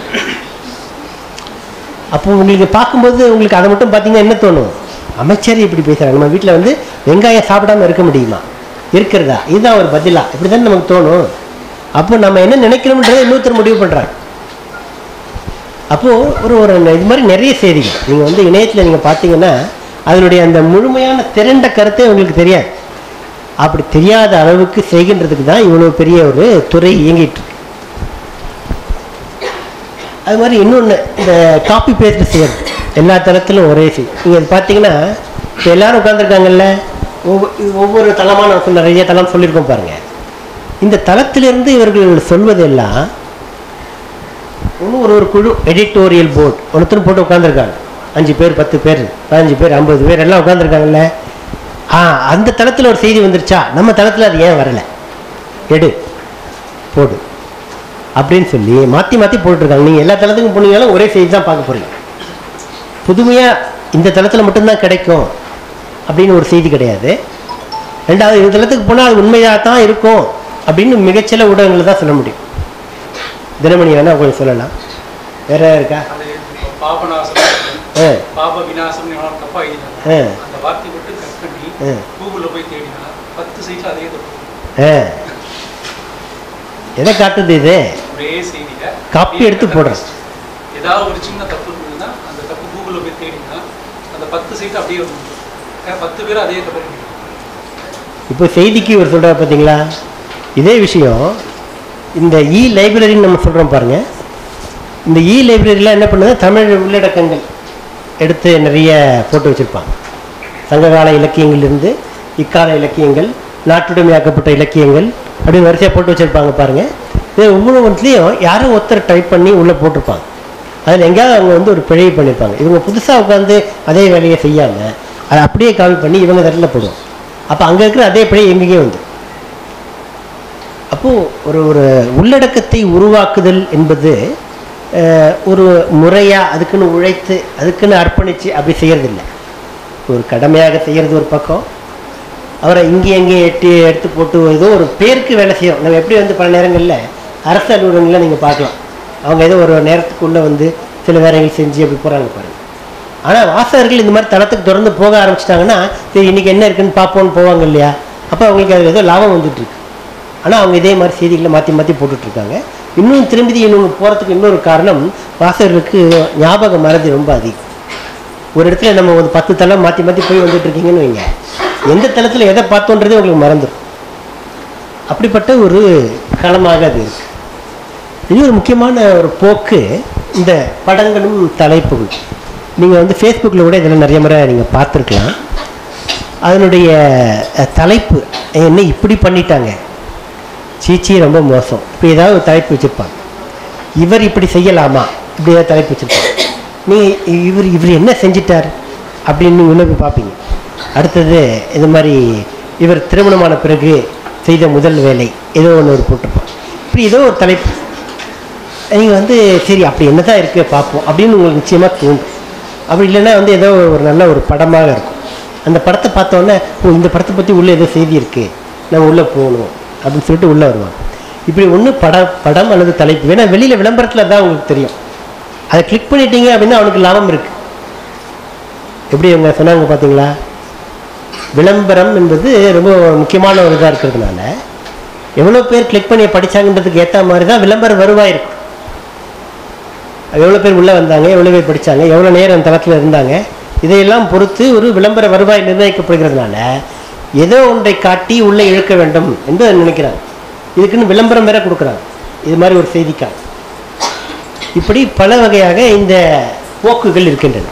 அப்போ உங்களுக்கு பார்க்கும்போது உங்களுக்கு அதை மட்டும் பார்த்தீங்கன்னா என்ன தோணும் அமைச்சர் இப்படி பேசுகிறாங்க நம்ம வீட்டில் வந்து வெங்காயம் சாப்பிடாம இருக்க முடியுமா இருக்கிறதா இதுதான் ஒரு பதிலா இப்படி தான் நமக்கு தோணும் அப்போ நம்ம என்ன நினைக்கிறோம்ன்றதை இன்னொருத்தர் முடிவு பண்ணுறாங்க அப்போது ஒரு ஒரு இது மாதிரி நிறைய செய்திகள் நீங்கள் வந்து இணையத்தில் நீங்கள் பார்த்தீங்கன்னா அதனுடைய அந்த முழுமையான திரண்ட கருத்தே உங்களுக்கு தெரியாது அப்படி தெரியாத அளவுக்கு செய்கின்றதுக்கு தான் இவ்வளோ பெரிய ஒரு துறை இயங்கிட்டு இருக்கு அது மாதிரி இன்னொன்று இந்த காப்பி பேஸ்ட் செய்யறது எல்லா தளத்திலும் ஒரே செய்தி நீங்கள் பார்த்தீங்கன்னா இப்போ எல்லாரும் உட்காந்துருக்காங்கல்ல ஒவ்வொரு இது ஒவ்வொரு தளமாக நான் சொன்ன நிறைய தளம் சொல்லியிருக்கோம் பாருங்க இந்த தளத்திலிருந்து இவர்கள் சொல்வதெல்லாம் இன்னும் ஒரு ஒரு குழு எடிட்டோரியல் போர்டு ஒருத்தர் போட்டு உட்காந்துருக்காங்க அஞ்சு பேர் பத்து பேர் பதினஞ்சு பேர் ஐம்பது பேர் எல்லாம் உட்காந்துருக்காங்கல்ல ஆ அந்த தளத்தில் ஒரு செய்தி வந்துருச்சா நம்ம தளத்தில் அது ஏன் வரல எடு போடு அப்படின்னு சொல்லி மாற்றி மாற்றி போட்டுருக்காங்க நீங்கள் எல்லா தளத்துக்கும் போனீங்கனாலும் ஒரே செய்தி தான் பார்க்க போறீங்க புதுமையாக இந்த தளத்தில் மட்டும்தான் கிடைக்கும் அப்படின்னு ஒரு செய்தி கிடையாது ரெண்டாவது இந்த தளத்துக்கு போனால் அது உண்மையாக தான் இருக்கும் அப்படின்னு மிகச்சில ஊடகங்கள் தான் சொல்ல முடியும் தினமணி வேணா உங்களுக்கு சொல்லலாம் வேற இருக்கா அது பாபநாசம் ஆ பாப விநாசம்னு எவ்வளோ தப்பா எழுதினாங்க ஆ அந்த வார்த்தை மட்டும் கட் பண்ணி ஆ. கூகுளில் போய் தேடினா பத்து சைட்ல அதே தப்பு ஆ எதை காட்டுது இது ஒரே செய்தியில Copy எடுத்து போடுறேன். ஏதாவது ஒரு சின்ன தப்பு இருந்ததுன்னா அந்த தப்பு கூகுளில் போய் தேடினா அந்த பத்து சைட் அப்படியே வந்துடும் ஏன்னா பத்து பேரும் அதே தப்பு பண்ணிடுவாங்க. இப்போ செய்திக்கு இவர் சொல்கிறார் பார்த்தீங்களா இதே விஷயம் இந்த இ லைப்ரரின்னு நம்ம சொல்கிறோம் பாருங்க இந்த இ லைப்ரரியில் என்ன பண்ணுது தமிழ் உள்ளடக்கங்கள் எடுத்து நிறைய போட்டு வச்சுருப்பாங்க சங்ககால இலக்கியங்களிலிருந்து இக்கால இலக்கியங்கள் நாட்டுடைமையாக்கப்பட்ட இலக்கியங்கள் அப்படின்னு வரிசையாக போட்டு வச்சுருப்பாங்க பாருங்கள் இது ஒவ்வொரு ஒன்றுலேயும் யாரும் ஒருத்தர் டைப் பண்ணி உள்ளே போட்டிருப்பாங்க அதில் எங்கேயாவது அவங்க வந்து ஒரு பிழை பண்ணியிருப்பாங்க இவங்க புதுசாக உட்காந்து அதே வேலையை செய்யாமல் அதை அப்படியே கால் பண்ணி இவங்க தட்டில் போடுவோம் அப்போ அங்கே இருக்கிற அதே பிழை எங்கேயும் வந்து அப்போது ஒரு ஒரு உள்ளடக்கத்தை உருவாக்குதல் என்பது அஹ், ஒரு முறையாக அதுக்குன்னு உழைத்து அதுக்குன்னு அர்ப்பணித்து அப்படி செய்யறதில்ல ஒரு கடமையாக செய்கிறது ஒரு பக்கம் அவரை இங்கே எங்கே எட்டி எடுத்து போட்டு ஏதோ ஒரு பேருக்கு வேலை செய்யும் நம்ம எப்படி வந்து பல நேரங்களில் அரசு அலுவலகங்களில் நீங்கள் பார்க்கலாம் அவங்க ஏதோ ஒரு நேரத்துக்குள்ளே வந்து சில வேலைகள் செஞ்சு அப்படி போகிறாங்க பாருங்க ஆனால் வாசகர்கள் இந்த மாதிரி தளத்துக்கு தொடர்ந்து போக ஆரம்பிச்சிட்டாங்கன்னா சரி இன்னைக்கு என்ன இருக்குன்னு பார்ப்போம்னு போவாங்க இல்லையா அப்போ அவங்களுக்கு அதில் ஏதோ லாபம் வந்துட்டு இருக்கு ஆனால் அவங்க இதே மாதிரி செய்திகளை மாற்றி மாற்றி போட்டுட்ருக்காங்க இன்னும் திரும்பி இன்னொன்று போகிறதுக்கு இன்னொரு காரணம் வாசகர்களுக்கு ஞாபக மறதி ரொம்ப அதிகம் ஒரு இடத்துல நம்ம ஒரு பத்து தளம் மாற்றி மாற்றி போய் வந்துட்டு இருக்கீங்கன்னு வைங்க எந்த தளத்தில் எதை பார்த்தோன்றதே உங்களுக்கு மறந்துடும் அப்படிப்பட்ட ஒரு களமாக அது இருக்கு இது ஒரு முக்கியமான ஒரு போக்கு இந்த படங்களும் தலைப்புகள் நீங்கள் வந்து ஃபேஸ்புக்கில் கூட இதெல்லாம் நிறைய முறை நீங்கள் பார்த்துருக்கலாம் அதனுடைய அஹ், தலைப்பு என்ன இப்படி பண்ணிட்டாங்க சீச்சி ரொம்ப மோசம் இப்படி ஏதாவது ஒரு தலைப்பு வச்சுருப்பாங்க இவர் இப்படி செய்யலாமா இப்படி ஏதாவது தலைப்பு வச்சுருப்பாங்க நீ இவர் இவர் என்ன செஞ்சிட்டார் அப்படின்னு நீங்கள் உள்ள போய் பார்ப்பீங்க அடுத்தது இது மாதிரி இவர் திருமணமான பிறகு செய்த முதல் வேலை ஏதோ ஒன்று ஒரு போட்டிருப்பாங்க இப்படி ஏதோ ஒரு தலைப்பு நீங்கள் வந்து சரி அப்படி என்ன தான் இருக்குது பார்ப்போம் அப்படின்னு உங்களுக்கு நிச்சயமாக தோணும் அப்படி இல்லைன்னா வந்து ஏதோ ஒரு நல்ல ஒரு படமாக இருக்கும் அந்த படத்தை பார்த்தோன்னே ஓ இந்த படத்தை பற்றி உள்ளே ஏதோ செய்தி இருக்குது நம்ம உள்ளே போகணும் அப்படின்னு சொல்லிட்டு உள்ளே வருவாங்க இப்படி ஒன்று பட படம் அல்லது தலைப்பு ஏன்னா வெளியில் விளம்பரத்தில் தான் உங்களுக்கு தெரியும் அதை கிளிக் பண்ணிட்டீங்க அப்படின்னா அவனுக்கு லாபம் இருக்குது எப்படி அவங்க சொன்னாங்க பார்த்தீங்களா விளம்பரம் என்பது ரொம்ப முக்கியமான ஒரு இதாக இருக்கிறதுனால எவ்வளோ பேர் கிளிக் பண்ணி படிச்சாங்கன்றதுக்கு ஏற்ற மாதிரி தான் விளம்பர வருவாய் இருக்கும் எவ்வளோ பேர் உள்ளே வந்தாங்க எவ்வளோ பேர் படித்தாங்க எவ்வளோ நேரம் அந்த தளத்தில் இருந்தாங்க இதையெல்லாம் பொறுத்து ஒரு விளம்பர வருவாய் நிர்ணயிக்கப்படுகிறதுனால ஏதோ ஒன்றை காட்டி உள்ளே இழுக்க வேண்டும் என்று நினைக்கிறாங்க இதுக்குன்னு விளம்பரம் வேற கொடுக்குறாங்க இது மாதிரி ஒரு செய்திக்காக இப்படி பல வகையாக இந்த போக்குகள் இருக்கின்றன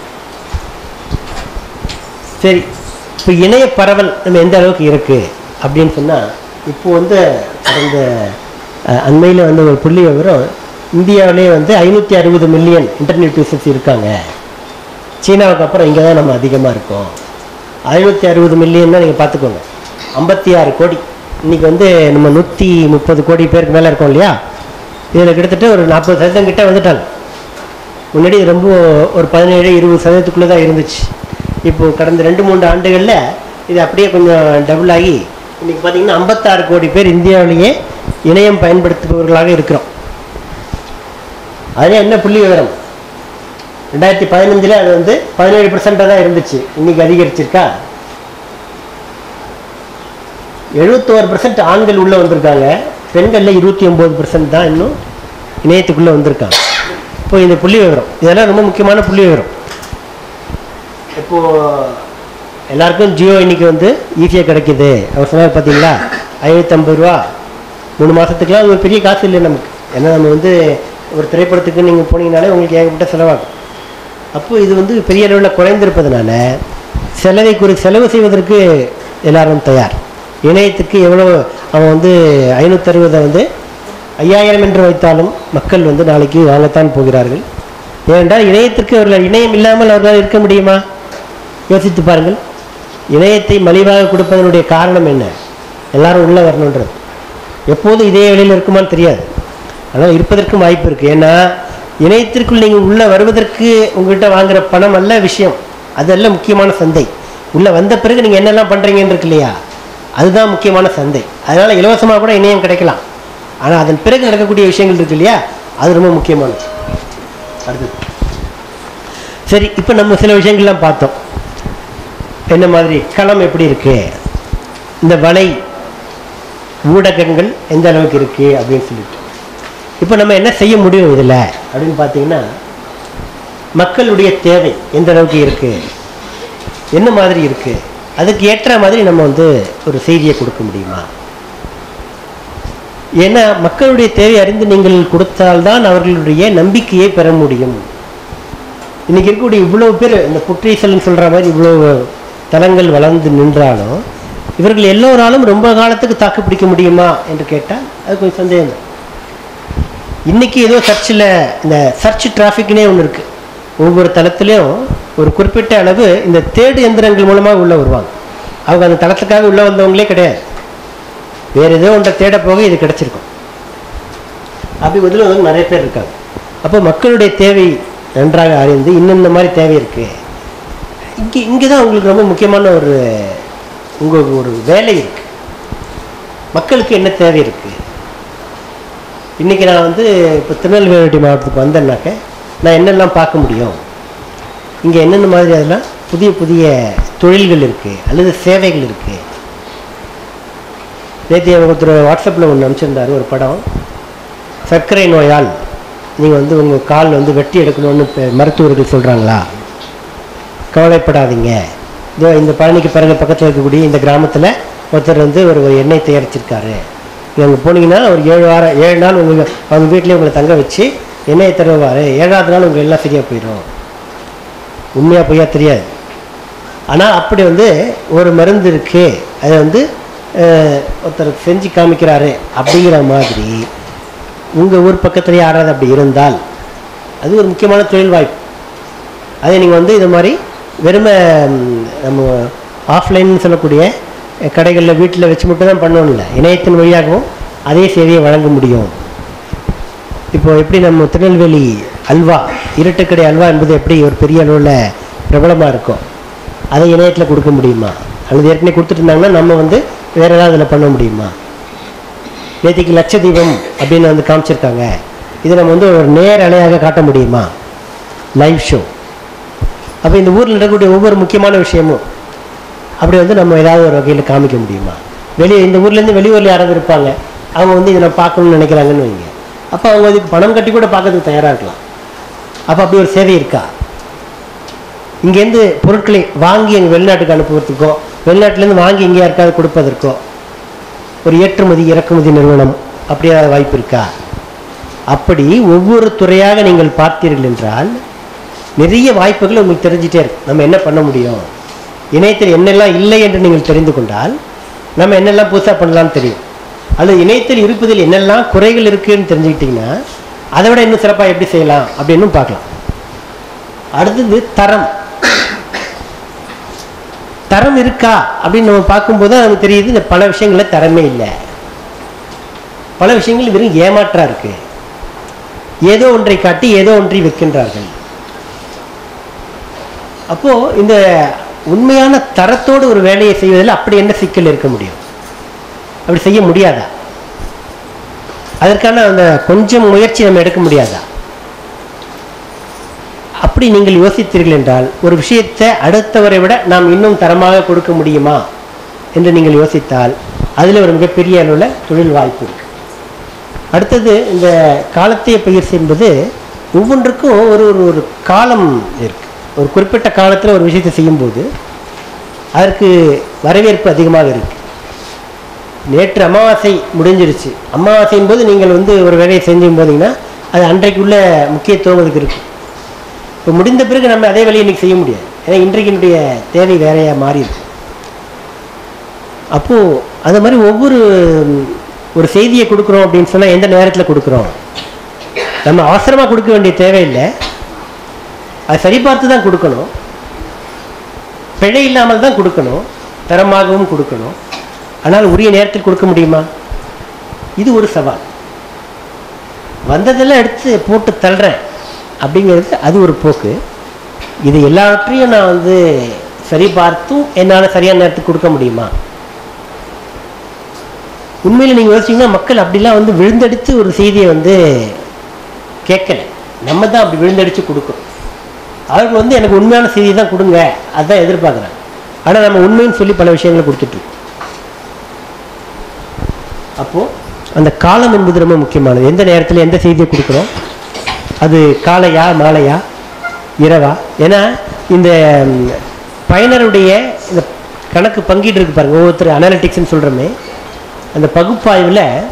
சரி இப்போ இணைய பரவல் நம்ம எந்த அளவுக்கு இருக்குது அப்படின்னு சொன்னால் இப்போ வந்து கடந்த அஹ், அண்மையில் வந்து ஒரு புள்ளி விவரம் இந்தியாவிலே வந்து ஐநூற்றி அறுபது மில்லியன் இன்டர்நெட் யூசர்ஸ் இருக்காங்க சீனாவுக்கு அப்புறம் இங்கே தான் நம்ம அதிகமாக இருக்கோம் ஐநூற்றி அறுபது மில்லியன்னா நீங்கள் பார்த்துக்கோங்க ஐம்பத்தி ஆறு கோடி இன்றைக்கி வந்து நம்ம நூற்றி முப்பது கோடி பேருக்கு மேலே இருக்கோம் இல்லையா இதில் கிட்டத்தட்ட ஒரு நாற்பது சதவீதம் கிட்ட வந்துட்டாங்க முன்னாடி இது ரொம்ப ஒரு பதினேழு இருபது சதவீதத்துக்குள்ளே தான் இருந்துச்சு இப்போது கடந்த ரெண்டு மூன்று ஆண்டுகளில் இது அப்படியே கொஞ்சம் டபுள் ஆகி இன்றைக்கி பார்த்தீங்கன்னா ஐம்பத்தாறு கோடி பேர் இந்தியாவிலேயே இணையம் பயன்படுத்துபவர்களாக இருக்கிறோம் அதில் என்ன புள்ளி விவரம் ரெண்டாயிரத்தி பதினஞ்சில் அது வந்து பதினேழு பர்சன்டாக தான் இருந்துச்சு இன்னைக்கு அதிகரிச்சிருக்கா எழுபத்தோரு பர்சன்ட் ஆண்கள் உள்ளே வந்திருக்காங்க பெண்களில் இருபத்தி ஒம்பது பர்சன்ட் தான் இன்னும் இணையத்துக்குள்ளே வந்திருக்காங்க இப்போ இந்த புள்ளி விவரம் இதெல்லாம் ரொம்ப முக்கியமான புள்ளி விவரம் இப்போது எல்லாருக்கும் ஜியோ இன்னைக்கு வந்து ஈஸியாக கிடைக்குது அவர் சொன்னார் பார்த்தீங்களா ஐநூற்றம்பது ரூபா மூணு மாதத்துக்குலாம் அது ஒரு பெரிய காசு இல்லை நமக்கு ஏன்னா நம்ம வந்து ஒரு திரைப்படத்துக்கு நீங்கள் போனீங்கனாலே உங்களுக்கு ஏகப்பட்ட செலவாகும் அப்போ இது வந்து பெரிய அளவில் குறைந்திருப்பதனால செலவை குறி செலவு செய்வதற்கு எல்லாரும் தயார் இணையத்துக்கு எவ்வளோ அவன் வந்து ஐநூற்றறுபதை வந்து ஐயாயிரம் என்று வைத்தாலும் மக்கள் வந்து நாளைக்கு வாங்கத்தான் போகிறார்கள் ஏனென்றால் இணையத்திற்கு அவர்கள் இணையம் இல்லாமல் அவர்களால் இருக்க முடியுமா யோசித்து பாருங்கள் இணையத்தை மலிவாக கொடுப்பதனுடைய காரணம் என்ன எல்லாரும் உள்ளே வரணுன்றது எப்போதும் இதே வழியில் இருக்குமான்னு தெரியாது ஆனால் இருப்பதற்கும் வாய்ப்பு இருக்குது ஏன்னா இணையத்திற்குள் நீங்கள் உள்ளே வருவதற்கு உங்கள்கிட்ட வாங்குற பணம் அல்ல விஷயம் அதெல்லாம் முக்கியமான சந்தை உள்ளே வந்த பிறகு நீங்கள் என்னெல்லாம் பண்ணுறீங்கன்னு இருக்கு இல்லையா அதுதான் முக்கியமான சந்தை அதனால் இலவசமாக கூட இணையம் கிடைக்கலாம் ஆனால் அதன் பிறகு நடக்கக்கூடிய விஷயங்கள் இருக்கு இல்லையா அது ரொம்ப முக்கியமானது அடுத்தது சரி இப்போ நம்ம சில விஷயங்கள்லாம் பார்த்தோம் என்ன மாதிரி களம் எப்படி இருக்கு இந்த வலை ஊடகங்கள் எந்த அளவுக்கு இருக்கு அப்படின்னு சொல்லிட்டு இப்போ நம்ம என்ன செய்ய முடியும் இதில் அப்படின்னு பார்த்தீங்கன்னா மக்களுடைய தேவை எந்த அளவுக்கு இருக்கு என்ன மாதிரி இருக்கு அதுக்கு ஏற்ற மாதிரி நம்ம வந்து ஒரு செய்தியை கொடுக்க முடியுமா ஏன்னா மக்களுடைய தேவை அறிந்து நீங்கள் கொடுத்தால்தான் அவர்களுடைய நம்பிக்கையை பெற முடியும் இன்னைக்கு இருக்கக்கூடிய இவ்வளவு பேர் இந்த புற்றீசல்னு சொல்ற மாதிரி இவ்வளவு தலங்கள் வளர்ந்து நின்றாலும் இவர்கள் எல்லோராலும் ரொம்ப காலத்துக்கு தாக்கு பிடிக்க முடியுமா என்று கேட்டால் அது கொஞ்சம் சந்தேகம் தான். இன்னைக்கு ஏதோ சர்ச்சில் இந்த சர்ச் டிராஃபிக்னே ஒன்று இருக்கு ஒவ்வொரு தளத்திலையும் ஒரு குறிப்பிட்ட அளவு இந்த தேடு எந்திரங்கள் மூலமாக உள்ள வருவாங்க அவங்க அந்த தளத்துக்காக உள்ள வந்தவங்களே கிடையாது வேற ஏதோ ஒன்றை தேட போக இது கிடைச்சிருக்கும் அப்படி பதில் வந்து நிறைய பேர் இருக்காங்க அப்போ மக்களுடைய தேவை நன்றாக அறிந்து இன்னென்ன மாதிரி தேவை இருக்கு இங்கே இங்கே தான் உங்களுக்கு ரொம்ப முக்கியமான ஒரு உங்களுக்கு ஒரு வேலை இருக்கு மக்களுக்கு என்ன தேவை இருக்கு இன்னைக்கு நான் வந்து இப்போ திருநெல்வேலி மாவட்டத்துக்கு வந்தேன்னாக்க நான் என்னெல்லாம் பார்க்க முடியும் இங்கே என்னென்ன மாதிரி அதெல்லாம் புதிய புதிய தொழில்கள் இருக்குது அல்லது சேவைகள் இருக்குது நேற்று ஒருத்தர் வாட்ஸ்அப்பில் ஒன்று அனுப்பிச்சிருந்தாரு ஒரு படம் சர்க்கரை நோயால் நீங்கள் வந்து உங்கள் கால் வந்து வெட்டி எடுக்கணும்னு இப்ப மருத்துவர்கள் சொல்கிறாங்களா கவலைப்படாதீங்க இதோ இந்த பழனிக்கு பிறகு பக்கத்தில் இருக்கக்கூடிய இந்த கிராமத்தில் ஒருத்தர் வந்து ஒரு ஒரு எண்ணெய் தயாரிச்சிருக்காரு நீங்கள் அங்கே போனீங்கன்னா ஒரு ஏழு வாரம் ஏழு நாள் உங்கள் அவங்க வீட்டிலேயே உங்களை தங்க வச்சு எண்ணெயை தருவார் ஏழாவது நாள் உங்களுக்கு எல்லாம் சரியாக போயிடும் உண்மையாக பொய்யா தெரியாது ஆனால் அப்படி வந்து ஒரு மருந்து இருக்கு அதை வந்து அஹ், ஒருத்தர் செஞ்சு காமிக்கிறாரு அப்படிங்கிற மாதிரி உங்கள் ஊர் பக்கத்தில் யாராவது அப்படி இருந்தால் அது ஒரு முக்கியமான தொழில் வாய்ப்பு அதே நீங்கள் வந்து இது மாதிரி வெறுமை ம், நம்ம ஆஃப்லைன் சொல்லக்கூடிய அஹ், கடைகளில் வீட்டில் வச்சு மட்டும் தான் பண்ணணும் இல்லை இணையத்தின் வழியாகவும் அதே சேவையை வழங்க முடியும் இப்போ எப்படி நம்ம திருநெல்வேலி அல்வா இருட்டுக்கடை அல்வா என்பது எப்படி ஒரு பெரிய அளவில் பிரபலமாக இருக்கும் அதை இணையத்தில் கொடுக்க முடியுமா அல்லது ஏற்கனவே கொடுத்துட்டு இருந்தாங்கன்னா நம்ம வந்து வேற ஏதாவது அதில் பண்ண முடியுமா நேற்றுக்கு லட்சதீபம் அப்படின்னு வந்து காமிச்சிருக்காங்க இதை நம்ம வந்து ஒரு நேர் அலையாக காட்ட முடியுமா லைவ் ஷோ அப்போ இந்த ஊரில் நடக்கக்கூடிய ஒவ்வொரு முக்கியமான விஷயமும் அப்படி வந்து நம்ம ஏதாவது ஒரு வகையில் காமிக்க முடியுமா வெளியே இந்த ஊர்லேருந்து வெளியூரில் யாராவது இருப்பாங்க அவங்க வந்து இதை நான் பார்க்கணும்னு நினைக்கிறாங்கன்னு வைங்க அப்போ அவங்க அதுக்கு பணம் கட்டி கூட பார்க்கறதுக்கு தயாராக இருக்கலாம் அப்போ அப்படி ஒரு சேவை இருக்கா இங்கேருந்து பொருட்களை வாங்கி எங்கள் வெளிநாட்டுக்கு அனுப்புவதற்கோ வெளிநாட்டிலேருந்து வாங்கி இங்கே யாருக்காவது கொடுப்பதற்கோ ஒரு ஏற்றுமதி இறக்குமதி நிறுவனம் அப்படி ஏதாவது வாய்ப்பு இருக்கா அப்படி ஒவ்வொரு துறையாக நீங்கள் பார்த்தீர்கள் என்றால் நிறைய வாய்ப்புகள் உங்களுக்கு தெரிஞ்சிட்டே இருக்கு நம்ம என்ன பண்ண முடியும் இணையத்தில் என்னெல்லாம் இல்லை என்று நீங்கள் தெரிந்து கொண்டால் நம்ம என்னெல்லாம் புதுசாக பண்ணலாம்னு தெரியும் அல்லது இணையத்தில் இருப்பதில் என்னெல்லாம் குறைகள் இருக்குன்னு தெரிஞ்சுக்கிட்டிங்கன்னா அதை விட இன்னும் சிறப்பாக எப்படி செய்யலாம் அப்படின்னு பார்க்கலாம் அடுத்தது தரம் தரம் இருக்கா அப்படின்னு நம்ம பார்க்கும்போது தான் நமக்கு தெரியுது இந்த பல விஷயங்கள்ல தரமே இல்லை பல விஷயங்கள் வெறும் ஏமாற்றா இருக்கு ஏதோ ஒன்றை காட்டி ஏதோ ஒன்றை விற்கின்றார்கள் அப்போ இந்த உண்மையான தரத்தோடு ஒரு வேலையை செய்வதில் அப்படி என்ன சிக்கல் இருக்க முடியும் அப்படி செய்ய முடியாதா அதற்கான அந்த கொஞ்சம் முயற்சி நம்ம எடுக்க முடியாதா அப்படி நீங்கள் யோசித்தீர்கள் என்றால் ஒரு விஷயத்தை அடுத்தவரை விட நாம் இன்னும் தரமாக கொடுக்க முடியுமா என்று நீங்கள் யோசித்தால் அதில் ஒரு மிகப்பெரிய அளவில் தொழில் வாய்ப்பு இருக்கு அடுத்தது இந்த காலத்திய பயிற்சி என்பது ஒவ்வொன்றுக்கும் ஒரு ஒரு ஒரு காலம் இருக்கு ஒரு குறிப்பிட்ட காலத்தில் ஒரு விஷயத்தை செய்யும்போது அதற்கு வரவேற்பு அதிகமாக இருக்கு நேற்று அமாவாசை முடிஞ்சிருச்சு அமாவாசையின் போது நீங்கள் வந்து ஒரு வேலையை செஞ்சும் போதீங்கன்னா அது அன்றைக்குள்ள முக்கியத்துவம் அதுக்கு இருக்கு இப்போ முடிந்த பிறகு நம்ம அதே வேலையை இன்னைக்கு செய்ய முடியாது ஏன்னா இன்றைக்கினுடைய தேவை வேறையாக மாறி இருக்கு அப்போது அந்த மாதிரி ஒவ்வொரு ம், ஒரு செய்தியை கொடுக்குறோம் அப்படின்னு சொன்னால் எந்த நேரத்தில் கொடுக்குறோம் நம்ம அவசரமாக கொடுக்க வேண்டிய தேவையில்லை அதை சரிபார்த்து தான் கொடுக்கணும் பிழை இல்லாமல் தான் கொடுக்கணும் தரமாகவும் கொடுக்கணும் ஆனால் உரிய நேரத்தில் கொடுக்க முடியுமா இது ஒரு சவால் வந்ததெல்லாம் எடுத்து போட்டு தள்ளுறேன் அப்படிங்கிறது அது ஒரு போக்கு இது எல்லாவற்றையும் நான் வந்து சரி பார்த்தும் என்னால் சரியான நேரத்துக்கு கொடுக்க முடியுமா உண்மையில் நீங்கள் யோசிச்சீங்கன்னா மக்கள் அப்படிலாம் வந்து விழுந்தடித்து ஒரு செய்தியை வந்து கேட்கல நம்ம தான் அப்படி விழுந்தடித்து கொடுக்குறோம் அவர்கள் வந்து எனக்கு உண்மையான செய்தி தான் கொடுங்க அதுதான் எதிர்பார்க்குறாங்க ஆனால் நம்ம உண்மைன்னு சொல்லி பல விஷயங்களை கொடுத்துட்ருக்கோம் அப்போது அந்த காலம் என்பது ரொம்ப முக்கியமானது எந்த நேரத்தில் எந்த செய்தியை கொடுக்குறோம் அது காலையா மாலையா இரவா ஏன்னா இந்த ம், பயனருடைய இந்த கணக்கு பங்கீடு இருக்கு பாருங்க ஒவ்வொருத்தர் அனாலிட்டிக்ஸ்னு சொல்கிறோமே அந்த பகுப்பாய்வில்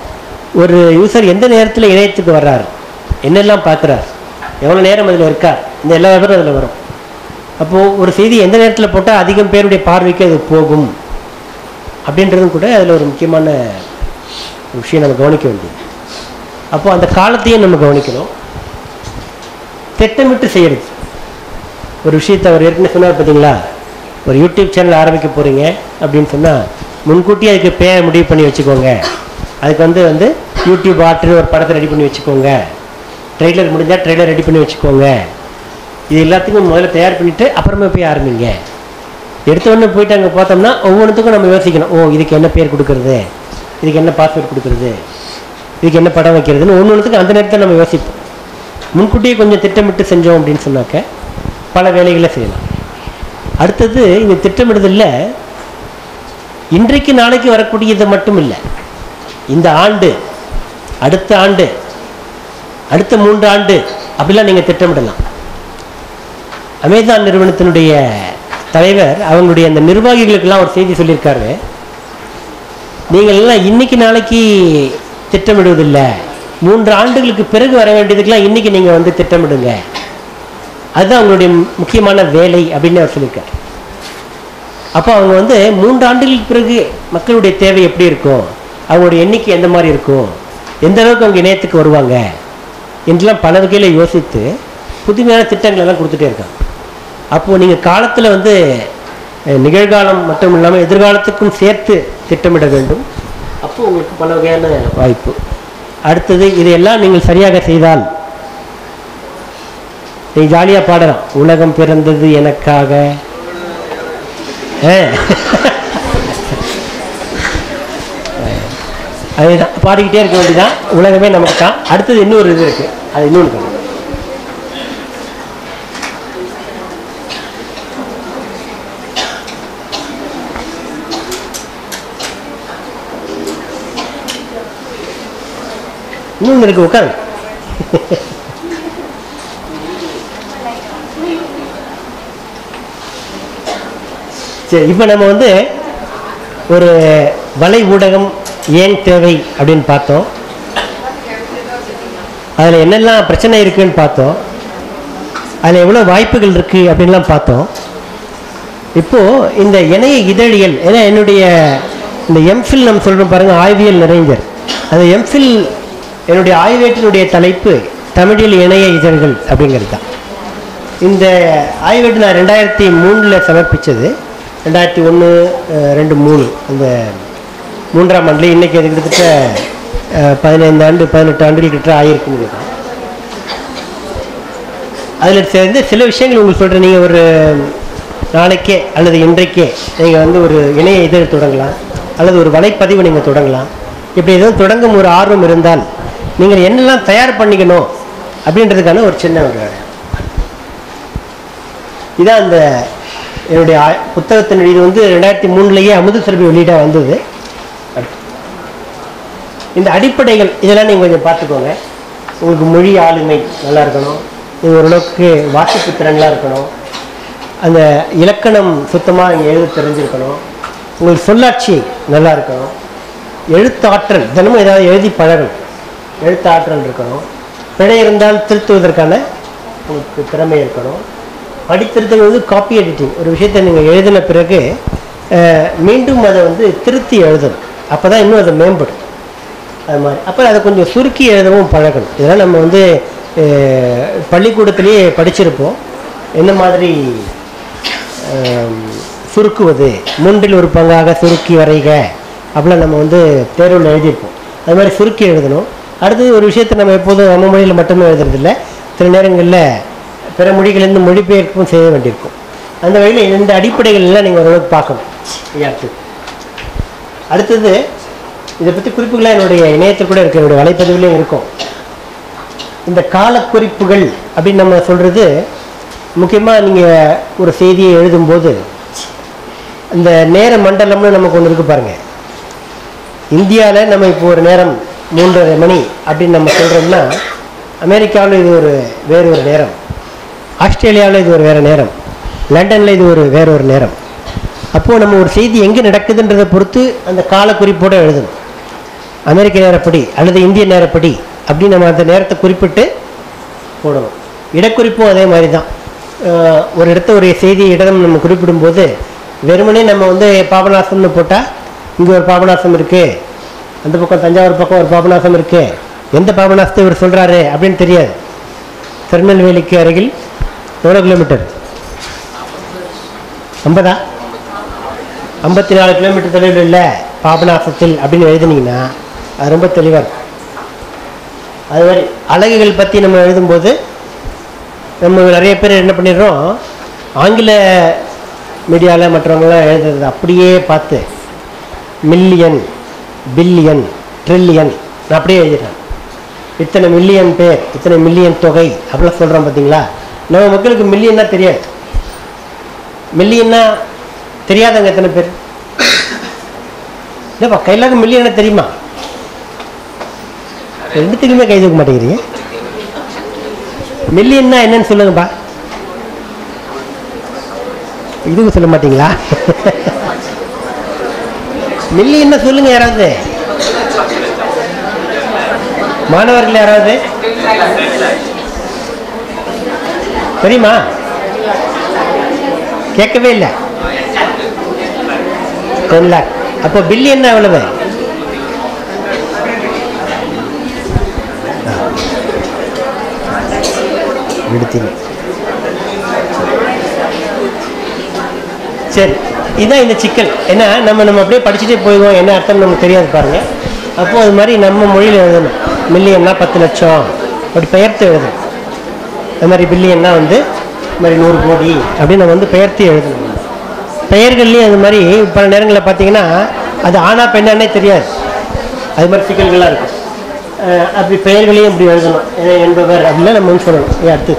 ஒரு யூசர் எந்த நேரத்தில் இணையத்துக்கு வர்றார் என்னெல்லாம் பார்க்குறார் எவ்வளோ நேரம் அதில் இருக்கார் இந்த எல்லா விவரம் அதில் வரும் அப்போது ஒரு செய்தி எந்த நேரத்தில் போட்டால் அதிகம் பேருடைய பார்வைக்கு அது போகும் அப்படின்றதும் கூட அதில் ஒரு முக்கியமான ஒரு விஷயம் நம்ம கவனிக்க வேண்டியது அப்போ அந்த காலத்தையும் நம்ம கவனிக்கணும் திட்டமிட்டு செய்யறது ஒரு விஷயத்தை அவர் ஏற்கனவே சொன்னார் பார்த்தீங்களா ஒரு யூடியூப் சேனல் ஆரம்பிக்க போகிறீங்க அப்படின்னு சொன்னால் முன்கூட்டியே அதுக்கு பேர் முடிவு பண்ணி வச்சுக்கோங்க அதுக்கு வந்து வந்து யூடியூப் ஆர்ட்னு ஒரு படத்தை ரெடி பண்ணி வச்சுக்கோங்க ட்ரெய்லர் முடிஞ்சால் ட்ரெய்லர் ரெடி பண்ணி வச்சுக்கோங்க இது எல்லாத்துக்கும் முதல்ல தயார் பண்ணிவிட்டு அப்புறமா போய் ஆரம்பிங்க எடுத்த உடனே போயிட்டு அங்கே பார்த்தோம்னா ஒவ்வொன்றுத்துக்கும் நம்ம யோசிக்கணும் ஓ இதுக்கு என்ன பேர் கொடுக்கறது இதுக்கு என்ன பாஸ்வேர்ட் கொடுக்கறது இதுக்கு என்ன படம் வைக்கிறதுன்னு ஒன்று ஒன்றுத்துக்கு அந்த நேரத்தில் நம்ம யோசிப்போம் முன்கூட்டியே கொஞ்சம் திட்டமிட்டு செஞ்சோம் அப்படின்னு சொன்னாக்க பல வேலைகளை செய்யலாம் அடுத்தது இந்த திட்டமிடுதலில் இன்றைக்கு நாளைக்கு வரக்கூடியது மட்டும் இல்லை இந்த ஆண்டு அடுத்த ஆண்டு அடுத்த மூன்று ஆண்டு அப்படிலாம் நீங்கள் திட்டமிடலாம் அமேசான் நிறுவனத்தினுடைய தலைவர் அவங்களுடைய அந்த நிர்வாகிகளுக்கெல்லாம் ஒரு செய்தி சொல்லியிருக்காரு நீங்கள் எல்லாம் இன்னைக்கு நாளைக்கு திட்டமிடுவதில்லை மூன்று ஆண்டுகளுக்கு பிறகு வர வேண்டியதுக்கெல்லாம் இன்னைக்கு நீங்கள் வந்து திட்டமிடுங்க அதுதான் அவங்களுடைய முக்கியமான வேலை அப்படின்னு அவர் சொல்லியிருக்கார் அப்போ அவங்க வந்து மூன்று ஆண்டுகளுக்கு பிறகு மக்களுடைய தேவை எப்படி இருக்கும் அவங்களுடைய எண்ணிக்கை எந்த மாதிரி இருக்கும் எந்த அளவுக்கு அவங்க இணையத்துக்கு வருவாங்க என்றெல்லாம் பல வகையில் யோசித்து புதுமையான திட்டங்கள் எல்லாம் கொடுத்துட்டே இருக்காங்க அப்போது நீங்கள் காலத்தில் வந்து அஹ், நிகழ்காலம் மட்டும் இல்லாமல் எதிர்காலத்துக்கும் சேர்த்து திட்டமிட வேண்டும் அப்போ உங்களுக்கு பல வகையான வாய்ப்பு அடுத்தது இதையெல்லாம் நீங்கள் சரியாக செய்தால் நீ ஜாலியாக பாடலாம் உலகம் பிறந்தது எனக்காக ஆ. அதுதான் பாடிக்கிட்டே இருக்க வேண்டியதான் உலகமே நமக்கு தான் அடுத்தது இன்னொரு இது இருக்கு அது இன்னொன்று பண்ணணும் இன்னொன்று இருக்கு உட்காரு சரி இப்போ நம்ம வந்து ஒரு வலை ஊடகம் ஏன் தேவை அப்படின்னு பார்த்தோம் அதில் என்னெல்லாம் பிரச்சனை இருக்குன்னு பார்த்தோம் அதில் எவ்வளோ வாய்ப்புகள் இருக்குது அப்படின்லாம் பார்த்தோம் இப்போது இந்த இணைய இதழியல் ஏன்னா என்னுடைய இந்த எம்ஃபில் நம்ம சொல்கிறோம் பாருங்கள் ஆய்வியல் நிறைஞர் அந்த எம்ஃபில் என்னுடைய ஆய்வேட்டினுடைய தலைப்பு தமிழில் இணைய இதழ்கள் அப்படிங்கிறது தான் இந்த ஆய்வேட்டு நான் ரெண்டாயிரத்தி மூணில் சமர்ப்பித்தது ரெண்டாயிரத்தி ஒன்று ரெண்டு மூணு அந்த மூன்றாம் ஆண்டில் இன்றைக்கி அது கிட்டத்தட்ட அஹ், பதினைந்து ஆண்டு பதினெட்டு ஆண்டுகள் கிட்ட ஆகிருக்குங்க அதில் சேர்ந்து சில விஷயங்கள் உங்களுக்கு சொல்கிறேன் நீங்கள் ஒரு நாளைக்கே அல்லது இன்றைக்கே நீங்கள் வந்து ஒரு இணைய இதழ் தொடங்கலாம் அல்லது ஒரு வலைப்பதிவு நீங்கள் தொடங்கலாம் இப்படி எதுவும் தொடங்கும் ஒரு ஆர்வம் இருந்தால் நீங்கள் என்னெல்லாம் தயார் பண்ணிக்கணும் அப்படின்றதுக்கான ஒரு சின்ன ஒரு இதான் அந்த என்னுடைய ஆ- புத்தகத்தின் இது வந்து ரெண்டாயிரத்தி மூணுலேயே அமுத சுரபி வெளியீடாக வந்தது இந்த அடிப்படைகள் இதெல்லாம் நீங்கள் கொஞ்சம் பார்த்துக்கோங்க உங்களுக்கு மொழி ஆளுமை நல்லா இருக்கணும் நீங்கள் ஓரளவுக்கு வாசிப்பு திறன்லாம் இருக்கணும் அந்த இலக்கணம் சுத்தமாக நீங்கள் எழுத தெரிஞ்சிருக்கணும் உங்களுக்கு சொல்லாட்சி நல்லா இருக்கணும் எழுத்தாற்றல் தினமும் ஏதாவது எழுதி பழகணும் எழுத்தாற்றல் இருக்கணும் பிழை இருந்தால் திருத்துவதற்கான உங்களுக்கு திறமை இருக்கணும் படித்திருத்தல் வந்து காப்பி எடிட்டிங் ஒரு விஷயத்தை நீங்கள் எழுதின பிறகு அஹ், மீண்டும் அதை வந்து திருத்தி எழுதணும் அப்போ தான் இன்னும் அதை மேம்படும் அது மாதிரி அப்புறம் அதை கொஞ்சம் சுருக்கி எழுதவும் பழகணும் இதெல்லாம் நம்ம வந்து அஹ், பள்ளிக்கூடத்திலேயே படிச்சிருப்போம் என்ன மாதிரி ஆம், சுருக்குவது மூன்றில் ஒரு பங்காக சுருக்கி வரைக அப்படிலாம் நம்ம வந்து தேர்வில் எழுதியிருப்போம் அது மாதிரி சுருக்கி எழுதணும் அடுத்தது ஒரு விஷயத்தை நம்ம எப்போதும் நம்ம மொழியில் மட்டுமே எழுதுறதில்ல சில நேரங்களில் பிற மொழிகளிலிருந்து மொழிபெயர்ப்பும் செய்ய வேண்டியிருக்கும் அந்த வகையில் இந்த அடிப்படைகள் எல்லாம் நீங்கள் ஓரளவுக்கு பார்க்கணும் விளையாட்டு அடுத்தது இதை பற்றி குறிப்புகளாக என்னுடைய இணையத்தில் கூட இருக்கு என்னுடைய வலைப்பதிவுலேயும் இருக்கும் இந்த காலக்குறிப்புகள் அப்படின்னு நம்ம சொல்கிறது முக்கியமாக நீங்கள் ஒரு செய்தியை எழுதும்போது இந்த நேர மண்டலம்னு நமக்கு ஒன்று இருக்கு பாருங்க இந்தியாவில் நம்ம இப்போ ஒரு நேரம் மூன்றரை மணி அப்படின்னு நம்ம சொல்கிறோம்னா அமெரிக்காவில் இது ஒரு வேறு ஒரு நேரம் ஆஸ்திரேலியாவில் இது ஒரு வேறு நேரம் லண்டனில் இது ஒரு வேற ஒரு நேரம் அப்போது நம்ம ஒரு செய்தி எங்கே நடக்குதுன்றதை பொறுத்து அந்த காலக்குறிப்போடு எழுதணும் அமெரிக்க நேரப்படி அல்லது இந்திய நேரப்படி அப்படின்னு நம்ம அந்த நேரத்தை குறிப்பிட்டு போடணும் இடக்குறிப்பும் அதே மாதிரி தான் அஹ் ஒரு இடத்த ஒரு செய்தி இடம் நம்ம குறிப்பிடும்போது வெறுமனே நம்ம வந்து பாபநாசம்னு போட்டால் இங்கே ஒரு பாபநாசம் இருக்குது அந்த பக்கம் தஞ்சாவூர் பக்கம் ஒரு பாபநாசம் இருக்குது எந்த பாபநாசத்தை இவர் சொல்கிறாரு அப்படின்னு தெரியாது திருநெல்வேலிக்கு அருகில் எவ்வளோ கிலோமீட்டர் ஐம்பதா ஐம்பத்தி நாலு கிலோமீட்டர் தொலைவில் உள்ள பாபநாசத்தில் அப்படின்னு எழுதுனீங்கன்னா அது ரொம்ப தெளிவாக இருக்கும் அது மாதிரி அழகுகள் பற்றி நம்ம எழுதும்போது நம்ம நிறைய பேர் என்ன பண்ணிடுறோம் ஆங்கில மீடியாவில் மற்றவங்களாம் எழுதுறது அப்படியே பார்த்து மில்லியன் பில்லியன் ட்ரில்லியன் நான் அப்படியே எழுதிடுறேன் இத்தனை மில்லியன் பேர் இத்தனை மில்லியன் தொகை அப்படிலாம் சொல்கிறோம் பார்த்தீங்களா நம்ம மக்களுக்கு மில்லியன்னா தெரியாது மில்லியன்னா தெரியாதவங்க எத்தனை பேர் இல்லைப்பா கையிலாக மில்லியனை தெரியுமா ரெண்டுத்துக்குமே கை தூக்க மாட்டேங்கிறீங்க மில்லியன்னா என்னன்னு சொல்லுங்கப்பா இதுக்கு சொல்ல மாட்டீங்களா மில்லியன்னா சொல்லுங்க யாராவது மாணவர்கள் யாராவது தெரியுமா கேட்கவே இல்லை டென் லேக் அப்போ பில்லியன் எவ்வளவு எடுத்தீங்க சரி இதுதான் இந்த சிக்கல் ஏன்னா நம்ம நம்ம அப்படியே படிச்சுட்டே போயிடுவோம் என்ன அர்த்தம் நமக்கு தெரியாது பாருங்க அப்போ அது மாதிரி நம்ம மொழியில் எழுதணும் மில்லியன்னா பத்து லட்சம் அப்படி பெயர்த்து எழுதணும் அது மாதிரி பில்லியன்னா வந்து இது மாதிரி நூறு கோடி அப்படின்னு நம்ம வந்து பெயர்த்து எழுதணும் பெயர்கள்லேயும் அது மாதிரி பல நேரங்களில் பார்த்தீங்கன்னா அது ஆனா பெண்ணானே தெரியாது அது மாதிரி சிக்கல்கள்லாம் இருக்கும் அஹ் அப்படி பெயர்களையும் இப்படி எழுதணும் எ- என்பவர் அப்படின்னா நம்ம வந்து சொல்லணும் ஏ, அடுத்து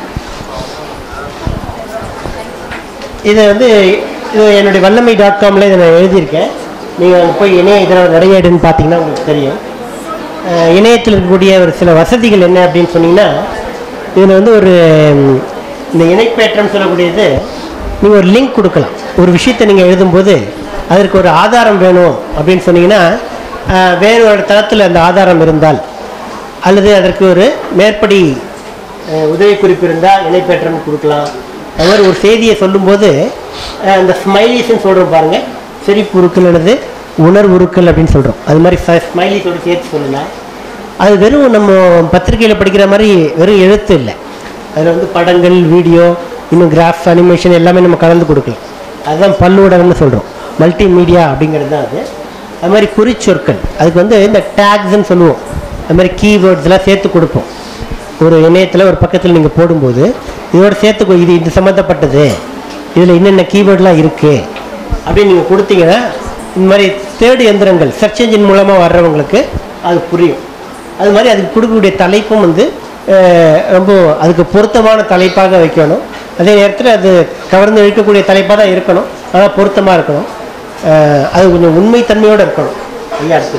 இதை வந்து இது என்னுடைய வல்லமை டாட் காமில் இதை நான் எழுதியிருக்கேன் நீங்கள் அங்கே போய் இணைய இதனோட நடையேடுன்னு பார்த்தீங்கன்னா உங்களுக்கு தெரியும் அஹ் இணையத்தில் இருக்கக்கூடிய ஒரு சில வசதிகள் என்ன அப்படின்னு சொன்னீங்கன்னா இதில் வந்து ஒரு ம், இந்த இணைப்பேற்றம்னு சொல்லக்கூடியது நீங்கள் ஒரு லிங்க் கொடுக்கலாம் ஒரு விஷயத்தை நீங்கள் எழுதும்போது அதற்கு ஒரு ஆதாரம் வேணும் அப்படின்னு சொன்னீங்கன்னா அஹ், வேறு ஒரு தளத்தில் அந்த ஆதாரம் இருந்தால் அல்லது அதற்கு ஒரு மேற்படி அஹ், உதவி குறிப்பு இருந்தால் இணைப்பேற்றம் கொடுக்கலாம் அது மாதிரி ஒரு செய்தியை சொல்லும்போது அஹ், அந்த ஸ்மைலிஸ்ன்னு சொல்கிறோம் பாருங்கள் சிரிப்புருக்கள் அல்லது உணர்வுருக்கள் அப்படின்னு சொல்கிறோம் அது மாதிரி ஸ்மைலிஸோட சேர்த்து சொல்லலாம் அது வெறும் நம்ம பத்திரிக்கையில் படிக்கிற மாதிரி வெறும் எழுத்து இல்லை அதில் வந்து படங்கள் வீடியோ இன்னும் கிராஃப்ஸ் அனிமேஷன் எல்லாமே நம்ம கலந்து கொடுக்கலாம் அதுதான் பல்லூடகம்னு சொல்கிறோம் மல்டிமீடியா அப்படிங்கிறது தான் அது அது மாதிரி குறிச்சொற்கள் அதுக்கு வந்து இந்த டேக்ஸ்ன்னு சொல்லுவோம் அது மாதிரி கீவேர்ட்ஸ்லாம் சேர்த்து கொடுப்போம் ஒரு இணையத்தில் ஒரு பக்கத்தில் நீங்கள் போடும்போது இதோட சேர்த்து கொ- இது இது சம்மந்தப்பட்டது இதில் என்னென்ன கீவேர்ட்லாம் இருக்குது அப்படின்னு நீங்கள் கொடுத்தீங்கன்னா இந்த மாதிரி தேடு எந்திரங்கள் சர்ச் என்ஜின் மூலமாக வர்றவங்களுக்கு அது புரியும் அது மாதிரி அதுக்கு கொடுக்கக்கூடிய தலைப்பும் வந்து அஹ், ரொம்ப அதுக்கு பொருத்தமான தலைப்பாக வைக்கணும் அதே நேரத்தில் அது கவர்ந்து இழுக்கக்கூடிய தலைப்பாக தான் இருக்கணும் ஆனால் பொருத்தமாக இருக்கணும் அஹ், அது கொஞ்சம் உண்மைத்தன்மையோடு இருக்கணும் ஐயா அடுத்து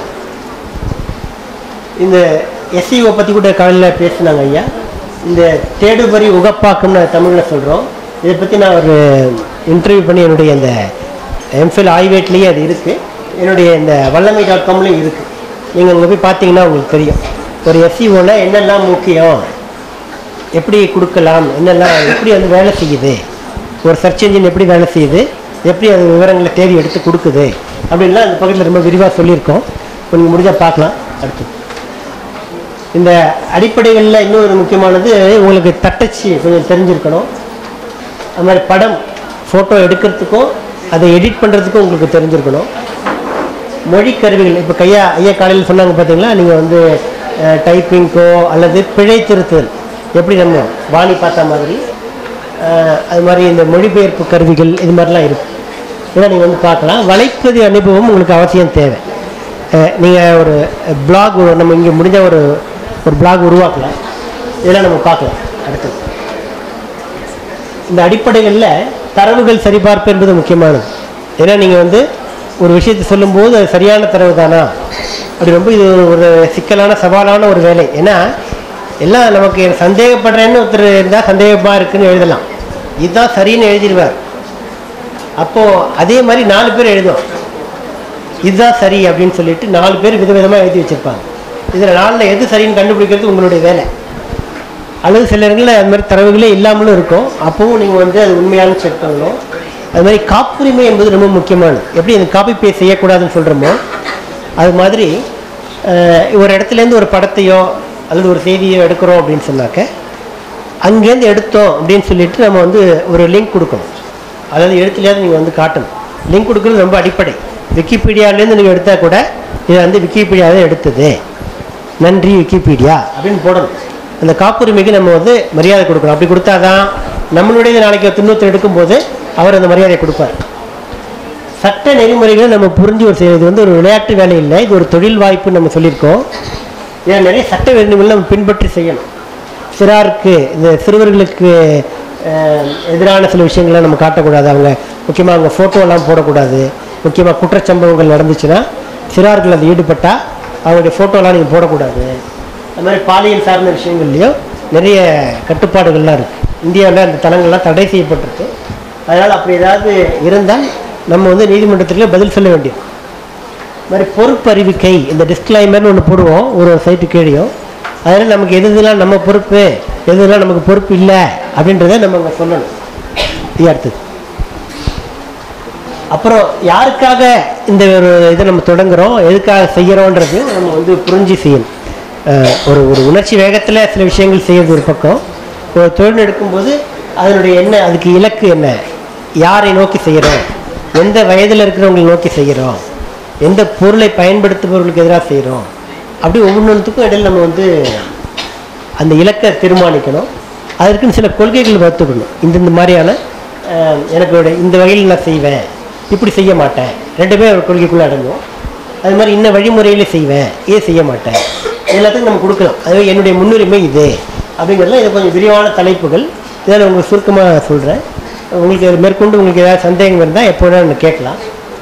இந்த எஸ்சிஓ பற்றி கூட காலையில் பேசினாங்க ஐயா இந்த தேடுபறி உகப்பாக்கம்னு தமிழில் சொல்கிறோம் இதை பற்றி நான் ஒரு இன்டர்வியூ பண்ணி என்னுடைய இந்த எம்ஃபில் ஆய்வேட்லேயே அது இருக்குது என்னுடைய இந்த வல்லமை டாட் காம்லேயும் இருக்குது நீங்கள் அங்கே போய் பார்த்தீங்கன்னா உங்களுக்கு தெரியும் ஒரு எஸ்சிஓவில் என்னெல்லாம் முக்கியம் எப்படி கொடுக்கலாம் என்னெல்லாம் எப்படி அது வேலை செய்யுது ஒரு சர்ச் என்ஜின் எப்படி வேலை செய்யுது எப்படி அது விவரங்களை தேடி எடுத்து கொடுக்குது அப்படின்லாம் அந்த பக்கத்தில் ரொம்ப விரிவாக சொல்லியிருக்கோம் கொஞ்சம் முடிஞ்சால் பார்க்கலாம் அடுத்து இந்த அடிப்படைகளில் இன்னொரு முக்கியமானது உங்களுக்கு தட்டச்சு கொஞ்சம் தெரிஞ்சிருக்கணும் அது மாதிரி படம் ஃபோட்டோ எடுக்கிறதுக்கும் அதை எடிட் பண்ணுறதுக்கும் உங்களுக்கு தெரிஞ்சிருக்கணும் மொழி கருவிகள் இப்போ கையா ஐயா காலையில் சொன்னாங்க பார்த்தீங்களா நீங்கள் வந்து டைப்பிங்க்கோ அல்லது பிழை திருத்துதல் எப்படி நம்ம வாணி பார்த்த மாதிரி அஹ், அது மாதிரி இந்த மொழிபெயர்ப்பு கருவிகள் இது மாதிரிலாம் இருக்குது இதெல்லாம் நீங்கள் வந்து பார்க்கலாம் வலைப்பதிவு அனுபவம் உங்களுக்கு அவசியம் தேவை நீங்கள் ஒரு பிளாக் நம்ம இங்கே முடிஞ்ச ஒரு ஒரு பிளாக் உருவாக்கலாம் இதெல்லாம் நம்ம பார்க்கலாம் அடுத்து இந்த அடிப்படைகளில் தரவுகள் சரிபார்ப்பு என்பது முக்கியமானது ஏன்னா நீங்கள் வந்து ஒரு விஷயத்தை சொல்லும்போது அது சரியான தரவு தானா அப்படி ரொம்ப இது ஒரு சிக்கலான சவாலான ஒரு வேலை ஏன்னா எல்லாம் நமக்கு சந்தேகப்படுறேன்னு ஒருத்தர் இருந்தால் சந்தேகமாக இருக்குன்னு எழுதலாம் இதுதான் சரின்னு எழுதிடுவார் அப்போது அதே மாதிரி நாலு பேர் எழுதும் இதுதான் சரி அப்படின்னு சொல்லிட்டு நாலு பேர் விதவிதமாக எழுதி வச்சிருப்பாங்க இதில் நாலில் எது சரின்னு கண்டுபிடிக்கிறது உங்களுடைய வேலை அல்லது சில இடங்களில் அது மாதிரி தரவுகளே இல்லாமலும் இருக்கும் அப்பவும் நீங்கள் வந்து அது உண்மையான செக் பண்ணணும் அது மாதிரி காப்புரிமை என்பது ரொம்ப முக்கியமானது எப்படி இந்த காப்பி பேஸ்ட் செய்யக்கூடாதுன்னு சொல்கிறோமோ அது மாதிரி அஹ், ஒரு இடத்துலேருந்து ஒரு படத்தையோ அல்லது ஒரு செய்தியோ எடுக்கிறோம் அப்படின்னு சொன்னாக்க அங்கேருந்து எடுத்தோம் அப்படின்னு சொல்லிட்டு நம்ம வந்து ஒரு லிங்க் கொடுக்கணும் அதாவது எழுத்துலையாவது நீங்கள் வந்து காட்டணும் லிங்க் கொடுக்குறது ரொம்ப அடிப்படை விக்கிபீடியாவிலேருந்து நீங்கள் எடுத்தால் கூட இதை வந்து விக்கிபீடியாவே எடுத்தது நன்றி விக்கிபீடியா அப்படின்னு போடணும் அந்த காப்புரிமைக்கு நம்ம வந்து மரியாதை கொடுக்கணும் அப்படி கொடுத்தாதான் நம்மளுடைய நாளைக்கு துண்ணூற்றி எடுக்கும்போது அவர் அந்த மரியாதையை கொடுப்பார் சட்ட நெறிமுறைகளை நம்ம புரிஞ்சு ஒரு செய்ய- இது வந்து ஒரு விளையாட்டு வேலை இல்லை இது ஒரு தொழில் வாய்ப்புன்னு நம்ம சொல்லியிருக்கோம் ஏன்னா நிறைய சட்ட நெறிமுறைகளை நம்ம பின்பற்றி செய்யணும் சிறாருக்கு இந்த சிறுவர்களுக்கு அஹ், எதிரான சில விஷயங்களை நம்ம காட்டக்கூடாது அவங்க முக்கியமாக அவங்க ஃபோட்டோலாம் போடக்கூடாது முக்கியமாக குற்றச்சம்பவங்கள் நடந்துச்சுன்னா சிறார்கள் அதில் ஈடுபட்டால் அவங்களுடைய ஃபோட்டோலாம் நீங்கள் போடக்கூடாது அது மாதிரி பாலியல் சார்ந்த விஷயங்கள்லையும் நிறைய கட்டுப்பாடுகள்லாம் இருக்குது இந்தியாவில் அந்த தளங்கள்லாம் தடை செய்யப்பட்டிருக்கு அதனால் அப்படி ஏதாவது இருந்தால் நம்ம வந்து நீதிமன்றத்தில் பதில் சொல்ல வேண்டியது இது மாதிரி பொறுப்பு அறிவிக்கை இந்த டிஸ்க்ளைமர்னு ஒன்று போடுவோம் ஒரு சைட்டு கீழேயும் அதனால் நமக்கு எது இதெல்லாம் நம்ம பொறுப்பு எது இதெல்லாம் நமக்கு பொறுப்பு இல்லை அப்படின்றத நம்ம அங்கே சொல்லணும் இது அடுத்தது அப்புறம் யாருக்காக இந்த ஒரு இதை நம்ம தொடங்குறோம் எதுக்காக செய்கிறோன்றதையும் நம்ம வந்து புரிஞ்சு செய்யணும் அஹ் ஒரு ஒரு உணர்ச்சி வேகத்தில் சில விஷயங்கள் செய்யறது ஒரு பக்கம் ஒரு தொழில் எடுக்கும்போது அதனுடைய என்ன அதுக்கு இலக்கு என்ன யாரை நோக்கி செய்கிறோம் எந்த வயதில் இருக்கிறவங்களை நோக்கி செய்கிறோம் எந்த பொருளை பயன்படுத்துபவர்களுக்கு எதிராக செய்கிறோம் அப்படி ஒவ்வொன்றுத்துக்கும் இடையில நம்ம வந்து அந்த இலக்கை தீர்மானிக்கணும் அதற்குன்னு சில கொள்கைகள் வகுத்துக்கணும் இந்த இந்த மாதிரியான அஹ், எனக்கு ஒரு இந்த வகையில் நான் செய்வேன் இப்படி செய்ய மாட்டேன் ரெண்டுமே ஒரு கொள்கைக்குள்ளே அடங்கும் அது மாதிரி இன்ன வழிமுறையில் செய்வேன் இது செய்ய மாட்டேன் எல்லாத்துக்கும் நம்ம கொடுக்கலாம் அதுவே என்னுடைய முன்னுரிமை இது அப்படிங்கிறதுல இது கொஞ்சம் விரிவான தலைப்புகள் இதை நான் உங்களுக்கு சுருக்கமாக சொல்கிறேன் உங்களுக்கு இது மேற்கொண்டு உங்களுக்கு ஏதாவது சந்தேகம் இருந்தால் எப்போ வேணாலும் கேட்கலாம்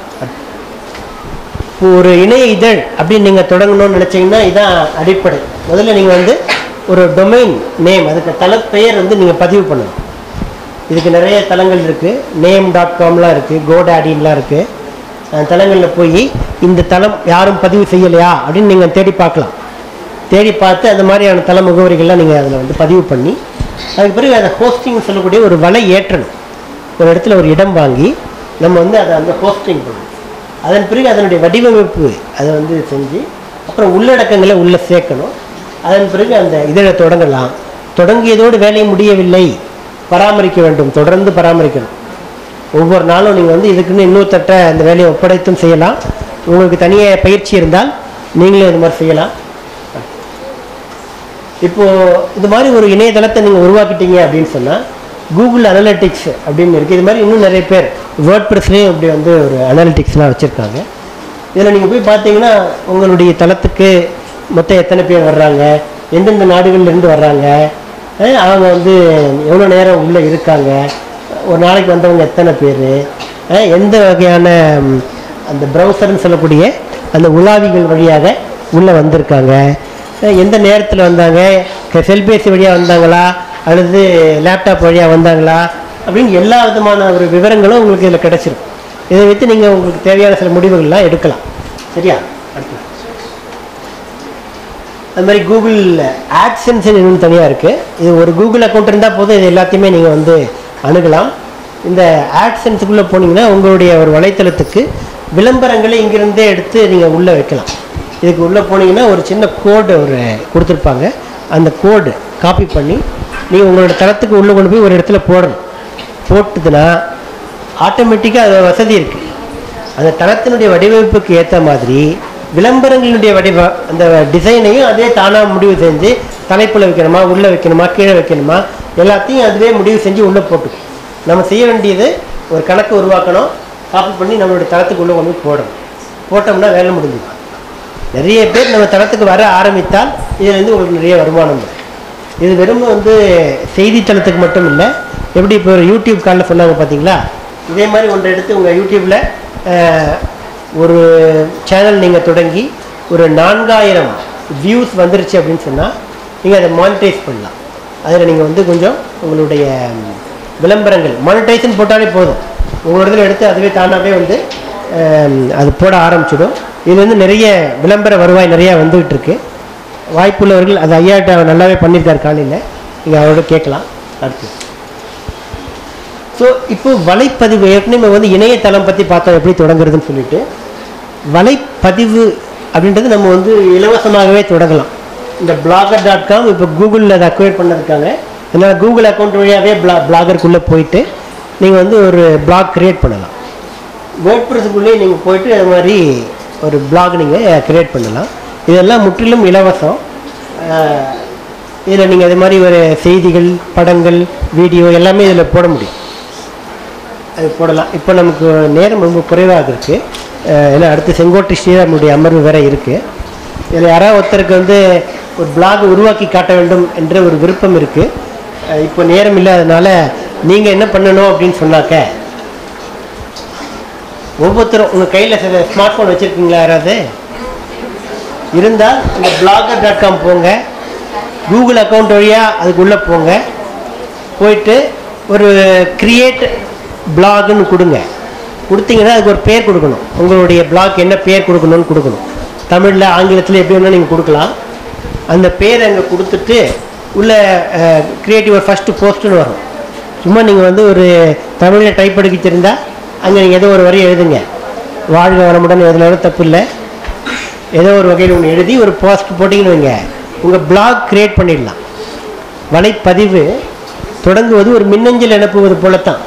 இப்போ ஒரு இணைய இதழ் அப்படின்னு நீங்கள் தொடங்கணும்னு நினச்சிங்கன்னா இதான் அடிப்படை முதல்ல நீங்கள் வந்து ஒரு டொமைன் நேம் அதுக்கு தளப்பெயர் வந்து நீங்கள் பதிவு பண்ணணும் இதுக்கு நிறைய தளங்கள் இருக்குது நேம் டாட் காம்லாம் இருக்குது கோடாடின்லாம் இருக்குது அந்த தளங்களில் போய் இந்த தளம் யாரும் பதிவு செய்யலையா அப்படின்னு நீங்கள் தேடி பார்க்கலாம் தேடி பார்த்து அந்த மாதிரியான தள முகவரிகள்லாம் நீங்கள் அதில் வந்து பதிவு பண்ணி அதுக்கு பிறகு அதை ஹோஸ்டிங் சொல்லக்கூடிய ஒரு வலை ஏற்றணும் ஒரு இடத்துல ஒரு இடம் வாங்கி நம்ம வந்து அதை அந்த ஹோஸ்டிங் பண்ணணும் அதன் பிறகு அதனுடைய வடிவமைப்பு அதை வந்து செஞ்சு அப்புறம் உள்ளடக்கங்களை உள்ளே சேர்க்கணும் அதன் பிறகு அந்த இதழை தொடங்கலாம் தொடங்கியதோடு வேலை முடியவில்லை பராமரிக்க வேண்டும் தொடர்ந்து பராமரிக்கணும் ஒவ்வொரு நாளும் நீங்கள் வந்து இதுக்குன்னு இன்னொருத்தட்ட அந்த வேலையை ஒப்படைத்தும் செய்யலாம் உங்களுக்கு தனியாக பயிற்சி இருந்தால் நீங்களும் இது மாதிரி செய்யலாம் இப்போ இது மாதிரி ஒரு இணையதளத்தை நீங்கள் உருவாக்கிட்டீங்க அப்படின்னு சொன்னால் கூகுள் அனலிட்டிக்ஸ் அப்படின்னு இருக்குது இது மாதிரி இன்னும் நிறைய பேர் வேர்ட் ப்ரெஸ்லேயும் இப்படி வந்து ஒரு அனலிட்டிக்ஸ்லாம் வச்சுருக்காங்க இதில் நீங்கள் போய் பார்த்தீங்கன்னா உங்களுடைய தளத்துக்கு மொத்தம் எத்தனை பேர் வர்றாங்க எந்தெந்த நாடுகள்ல இருந்து வர்றாங்க அஹ் அவங்க வந்து எவ்வளோ நேரம் உள்ளே இருக்காங்க ஒரு நாளைக்கு வந்தவங்க எத்தனை பேர் எந்த வகையான ம், அந்த ப்ரௌசர்னு சொல்லக்கூடிய அந்த உலாவிகள் வழியாக உள்ளே வந்திருக்காங்க அஹ் எந்த நேரத்தில் வந்தாங்க க- செல்பேசி வழியாக வந்தாங்களா அல்லது லேப்டாப் வழியாக வந்தாங்களா அப்படின்னு எல்லா விதமான ஒரு விவரங்களும் உங்களுக்கு இதில் கிடைச்சிரும் இதை வைத்து நீங்கள் உங்களுக்கு தேவையான சில முடிவுகள்லாம் எடுக்கலாம் சரியா அடுத்து அது மாதிரி கூகுள் ஆட்சன்ஸ் இன்னும் தனியாக இருக்குது இது ஒரு கூகுள் அக்கௌண்ட் இருந்தால் போதும் இது எல்லாத்தையுமே நீங்கள் வந்து அணுகலாம் இந்த ஆட்சன்ஸுக்குள்ளே போனீங்கன்னா உங்களுடைய ஒரு வலைத்தளத்துக்கு விளம்பரங்களை இங்கிருந்தே எடுத்து நீங்கள் உள்ளே வைக்கலாம் இதுக்கு உள்ளே போனீங்கன்னா ஒரு சின்ன கோடு ஒரு கொடுத்துருப்பாங்க அந்த கோடு காப்பி பண்ணி நீங்கள் உங்களோட தளத்துக்கு உள்ளே கொண்டு போய் ஒரு இடத்துல போடணும் போட்டுதுன்னா ஆட்டோமேட்டிக்காக அது வசதி இருக்குது அந்த தளத்தினுடைய வடிவமைப்புக்கு ஏற்ற மாதிரி விளம்பரங்களுடைய வடிவ அந்த டிசைனையும் அதே தானாக முடிவு செஞ்சு தலைப்பில் வைக்கணுமா உள்ளே வைக்கணுமா கீழே வைக்கணுமா எல்லாத்தையும் அதுவே முடிவு செஞ்சு உள்ளே போட்டுக்கும் நம்ம செய்ய வேண்டியது ஒரு கணக்கு உருவாக்கணும் காப்பி பண்ணி நம்மளுடைய தளத்துக்கு உள்ளே கொண்டு போய் போடணும் போட்டோம்னா வேலை முடிஞ்சுது நிறைய பேர் நம்ம தளத்துக்கு வர ஆரம்பித்தால் இதுலேருந்து உங்களுக்கு நிறைய வருமானம் வரும் இது வெறும் வந்து செய்தித்தளத்துக்கு மட்டும் இல்லை எப்படி இப்போ ஒரு யூடியூப் காலில் சொன்னாங்க பார்த்தீங்களா இதே மாதிரி ஒன்றை எடுத்து உங்கள் யூடியூப்பில் ஒரு சேனல் நீங்கள் தொடங்கி ஒரு நான்காயிரம் வியூஸ் வந்துருச்சு அப்படின்னு சொன்னால் நீங்கள் அதை மானிட்டைஸ் பண்ணலாம் அதில் நீங்கள் வந்து கொஞ்சம் உங்களுடைய ம், விளம்பரங்கள் மானிட்டைசன் போட்டாலே போதும் உங்களோட இதில் எடுத்து அதுவே தானாகவே வந்து அஹ், அது போட ஆரம்பிச்சிடும் இது வந்து நிறைய விளம்பர வருவாய் நிறையா வந்துகிட்டு இருக்கு வாய்ப்புள்ளவர்கள் அது ஐயாட்ட நல்லாவே பண்ணியிருக்காரு காலையில் நீங்கள் அவரோட கேட்கலாம் அடுத்து ஸோ இப்போ வலைப்பதிவு ஏற்கனவே வந்து இணையதளம் பற்றி பார்த்தோம் எப்படி தொடங்குறதுன்னு சொல்லிட்டு வலைப்பதிவு அப்படின்றது நம்ம வந்து இலவசமாகவே தொடங்கலாம் இந்த பிளாகர் டாட் காம் இப்போ கூகுளில் அதை அக்வயர் பண்ணிருக்காங்க அதனால் கூகுள் அக்கௌண்ட் வழியாகவே பிளா பிளாகருக்குள்ளே போயிட்டு நீங்கள் வந்து ஒரு பிளாக் க்ரியேட் பண்ணலாம் வேர்ட்பிரஸுக்குள்ளேயே நீங்கள் போயிட்டு அது மாதிரி ஒரு பிளாக் நீங்கள் க்ரியேட் பண்ணலாம் இதெல்லாம் முற்றிலும் இலவசம் இதில் நீங்கள் அது மாதிரி ஒரு செய்திகள் படங்கள் வீடியோ எல்லாமே இதில் போட முடியும் அது போடலாம் இப்போ நமக்கு நேரம் ரொம்ப குறைவாக இருக்குது ஏன்னா அடுத்து செங்கோட்டை ஸ்ரீராமுடைய அமர்வு வேற இருக்குது இதில் யாராவது ஒருத்தருக்கு வந்து ஒரு பிளாக் உருவாக்கி காட்ட வேண்டும் என்ற ஒரு விருப்பம் இருக்குது இப்போ நேரம் இல்லாதனால நீங்கள் என்ன பண்ணணும் அப்படின்னு சொன்னாக்க ஒவ்வொருத்தரும் உங்கள் கையில் சில ஸ்மார்ட் ஃபோன் வச்சுருக்கீங்களா யாராவது இருந்தால் இந்த பிளாகர் டாட் காம் போங்க கூகுள் அக்கௌண்ட் வழியாக அதுக்குள்ளே போங்க போயிட்டு ஒரு கிரியேட் பிளாக்னு கொடுங்க கொடுத்தீங்கன்னா அதுக்கு ஒரு பேர் கொடுக்கணும் உங்களுடைய பிளாக் என்ன பேர் கொடுக்கணும்னு கொடுக்கணும் தமிழில் ஆங்கிலத்தில் எப்படி வேணால் நீங்கள் கொடுக்கலாம் அந்த பேர் அங்கே கொடுத்துட்டு உள்ள கிரியேட்டிவ் ஃபஸ்ட்டு போஸ்ட்டுன்னு வரும் சும்மா நீங்கள் வந்து ஒரு தமிழில் டைப் அடிக்க தெரிந்தா அங்கே நீங்கள் ஏதோ ஒரு வரி எழுதுங்க வாழ்க வளமுடன் எதுனாலும் தப்பு இல்லை ஏதோ ஒரு வகையில் ஒன்று எழுதி ஒரு போஸ்ட் போட்டிங்கன்னு வைங்க உங்கள் பிளாக் கிரியேட் பண்ணிடலாம் வலைப்பதிவு தொடங்குவது ஒரு மின்னஞ்சல் அனுப்புவது போலத்தான்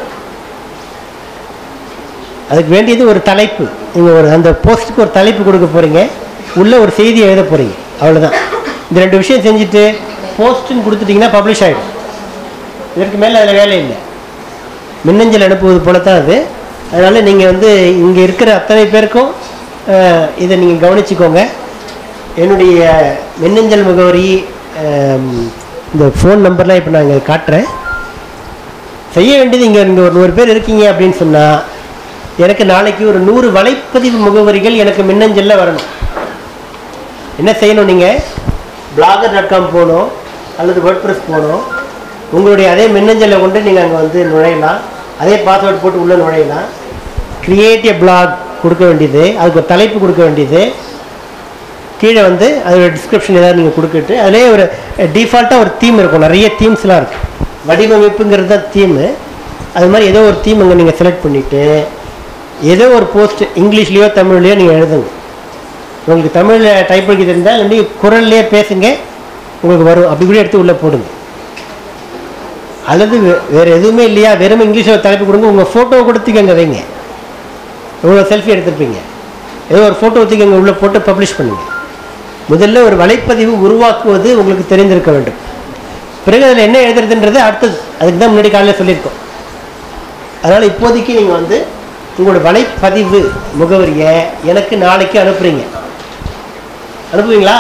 அதுக்கு வேண்டியது ஒரு தலைப்பு நீங்கள் ஒரு அந்த போஸ்ட்டுக்கு ஒரு தலைப்பு கொடுக்க போகிறீங்க உள்ள ஒரு செய்தி எழுத போகிறீங்க அவ்வளோதான் இந்த ரெண்டு விஷயம் செஞ்சுட்டு போஸ்ட்டுன்னு கொடுத்துட்டிங்கன்னா பப்ளிஷ் ஆகிடும் இதற்கு மேலே அதில் வேலை இல்லை மின்னஞ்சல் அனுப்புவது போல தான் அது அதனால் நீங்கள் வந்து இங்கே இருக்கிற அத்தனை பேருக்கும் அஹ், இதை நீங்கள் கவனிச்சுக்கோங்க என்னுடைய மின்னஞ்சல் முகவரி அம், இந்த ஃபோன் நம்பர்லாம் இப்போ நான் இங்கே காட்டுறேன் செய்ய வேண்டியது இங்கே இங்கே ஒரு நூறு பேர் இருக்கீங்க அப்படின்னு சொன்னால் எனக்கு நாளைக்கு ஒரு நூறு வலைப்பதிவு முகவரிகள் எனக்கு மின்னஞ்சலில் வரணும் என்ன செய்யணும் நீங்கள் பிளாகர் டாட் காம் போகணும் அல்லது வேர்ட்பிரஸ் போகணும் உங்களுடைய அதே மின்னஞ்சலை கொண்டு நீங்கள் அங்கே வந்து நுழையலாம் அதே பாஸ்வேர்ட் போட்டு உள்ளே நுழையலாம் கிரியேட்டிவ் பிளாக் கொடுக்க வேண்டியது அதுக்கு ஒரு தலைப்பு கொடுக்க வேண்டியது கீழே வந்து அதோட டிஸ்கிரிப்ஷன் ஏதாவது நீங்கள் கொடுத்துட்டு அதிலே ஒரு டிஃபால்ட்டாக ஒரு தீம் இருக்கும் நிறைய தீம்ஸ்லாம் இருக்கும் வடிவமைப்புங்கிறது தான் தீமு அது மாதிரி ஏதோ ஒரு தீம் அங்கே நீங்கள் செலக்ட் பண்ணிவிட்டு ஏதோ ஒரு போஸ்ட் இங்கிலீஷ்லேயோ தமிழ்லையோ நீங்கள் எழுதுங்க உங்களுக்கு தமிழில் டைப் படிக்க தெரிந்தால் இல்லாட்டி குரல்லையே பேசுங்க உங்களுக்கு வரும் அப்படி கூட எடுத்து உள்ளே போடுங்க அல்லது வே- வேறு எதுவுமே இல்லையா வெறும் இங்கிலீஷில் தலைப்பு கொடுங்க உங்கள் ஃபோட்டோ கொடுத்துக்கங்க வைங்க இவ்வளோ செல்ஃபி எடுத்திருப்பீங்க ஏதோ ஒரு ஃபோட்டோ தூக்கி அங்கே உள்ளே போட்டு பப்ளிஷ் பண்ணுங்க முதல்ல ஒரு வலைப்பதிவு உருவாக்குவது உங்களுக்கு தெரிந்திருக்க வேண்டும் பிறகு அதில் என்ன எழுதுறதுன்றது அடுத்தது அதுக்கு தான் முன்னாடி காலையில் சொல்லியிருக்கோம் அதனால் இப்போதைக்கு நீங்கள் வந்து உங்களோட வலைப்பதிவு முகவரியை எனக்கு நாளைக்கு அனுப்புறீங்க அனுப்புவீங்களா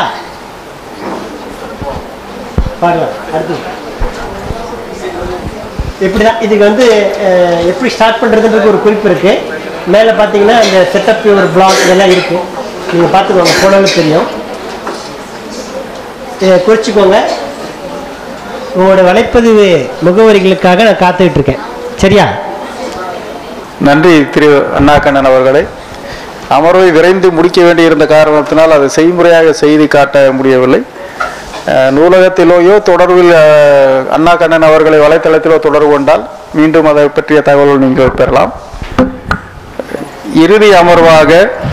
பார்க்கலாம் அடுத்து இப்படி தான் இதுக்கு வந்து அஹ், எப்படி ஸ்டார்ட் பண்ணுறதுன்றது ஒரு குறிப்பு இருக்குது மேலே பார்த்தீங்கன்னா இந்த செட்டப் ஒரு பிளாக் இதெல்லாம் இருக்குது நீங்கள் பார்த்துக்கோங்க போனாலும் தெரியும் இதை குறிச்சிக்கோங்க உங்களோட வலைப்பதிவு முகவரிகளுக்காக நான் காத்துக்கிட்டு இருக்கேன் சரியா நன்றி திரு அண்ணாக்கண்ணன் அவர்களே அமர்வை விரைந்து முடிக்க வேண்டியிருந்த காரணத்தினால் அதை செய்முறையாக செய்து காட்ட முடியவில்லை அஹ், நூலகத்திலோயோ தொடர்பில் அஹ், அண்ணாக்கண்ணன் அவர்களை வலைத்தளத்திலோ தொடர்பு கொண்டால் மீண்டும் அதை பற்றிய தகவல் நீங்கள் பெறலாம் இறுதி அமர்வாக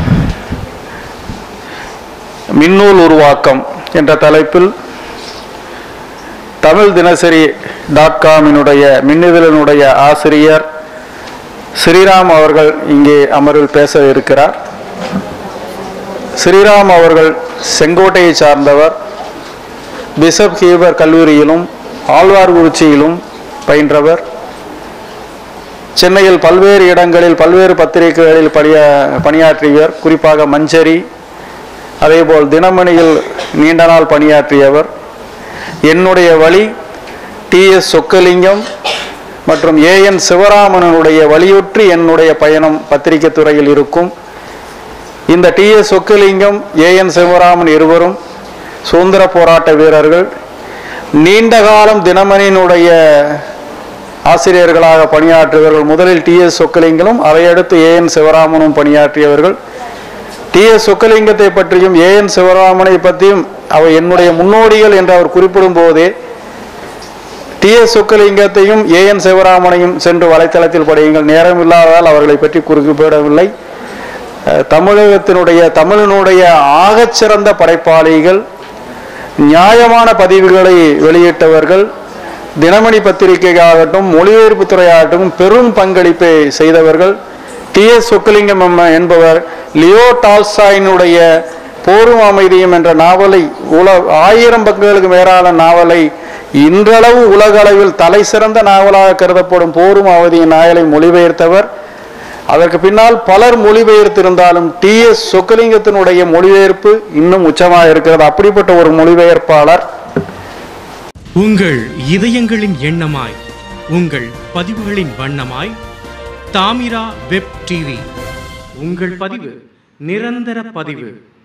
மின்னூல் உருவாக்கம் என்ற தலைப்பில் தமிழ் தினசரி டாட் காமினுடைய மின்னிதழினுடைய ஆசிரியர் ஸ்ரீராம் அவர்கள் இங்கே அமர்வில் பேச இருக்கிறார் ஸ்ரீராம் அவர்கள் செங்கோட்டையை சார்ந்தவர் பிஷப் ஹீபர் கல்லூரியிலும் ஆழ்வார்குறிச்சியிலும் பயின்றவர் சென்னையில் பல்வேறு இடங்களில் பல்வேறு பத்திரிகைகளில் பணிய பணியாற்றியவர் குறிப்பாக மஞ்சரி அதேபோல் தினமணியில் நீண்ட நாள் பணியாற்றியவர் என்னுடைய வழி டி எஸ் சொக்கலிங்கம் மற்றும் ஏஎன் சிவராமனுடைய வலியுற்றி என்னுடைய பயணம் பத்திரிகை துறையில் இருக்கும் இந்த T S Chockalingam A N Sivaraman இருவரும் சுதந்திர போராட்ட வீரர்கள் நீண்ட காலம் தினமணியினுடைய ஆசிரியர்களாக பணியாற்றியவர்கள் முதலில் டி எஸ் சொக்கலிங்கனும் அதையடுத்து ஏ என் சிவராமனும் பணியாற்றியவர்கள் டி எஸ் சொக்கலிங்கத்தை பற்றியும் ஏ என் சிவராமனை பற்றியும் அவர் என்னுடைய முன்னோடிகள் என்று அவர் குறிப்பிடும் போதே டி எஸ் சொக்கலிங்கத்தையும் ஏ என் சிவராமனையும் சென்று வலைத்தளத்தில் படியுங்கள் நேரம் இல்லாததால் அவர்களை பற்றி குறிப்பிடவில்லை அஹ், தமிழகத்தினுடைய தமிழினுடைய ஆகச்சிறந்த படைப்பாளிகள் நியாயமான பதிவுகளை வெளியிட்டவர்கள் தினமணி பத்திரிகையாகட்டும் மொழிபெயர்ப்பு துறையாகட்டும் பெரும் பங்களிப்பை செய்தவர்கள் டி எஸ் சொக்கலிங்கம் எம்ம- என்பவர் லியோ டால்ஸ்டாயினுடைய போரும் அமைதியும் என்ற நாவலை உல ஆயிரம் பக்கங்களுக்கு மேலான நாவலை இன்றளவு உலக அளவில் தலை சிறந்த நாவலாக கருதப்படும் போரும் அவதியின் நாவலை மொழிபெயர்த்தவர் அதற்கு பின்னால் பலர் மொழிபெயர்த்திருந்தாலும் டி எஸ் சொக்கலிங்கத்தினுடைய மொழிபெயர்ப்பு இன்னும் உச்சமாக இருக்கிறது அப்படிப்பட்ட ஒரு மொழிபெயர்ப்பாளர் உங்கள் இதயங்களின் எண்ணமாய் உங்கள் பதிவுகளின் வண்ணமாய் தாமிரா வெப் டிவி உங்கள் பதிவு நிரந்தர பதிவு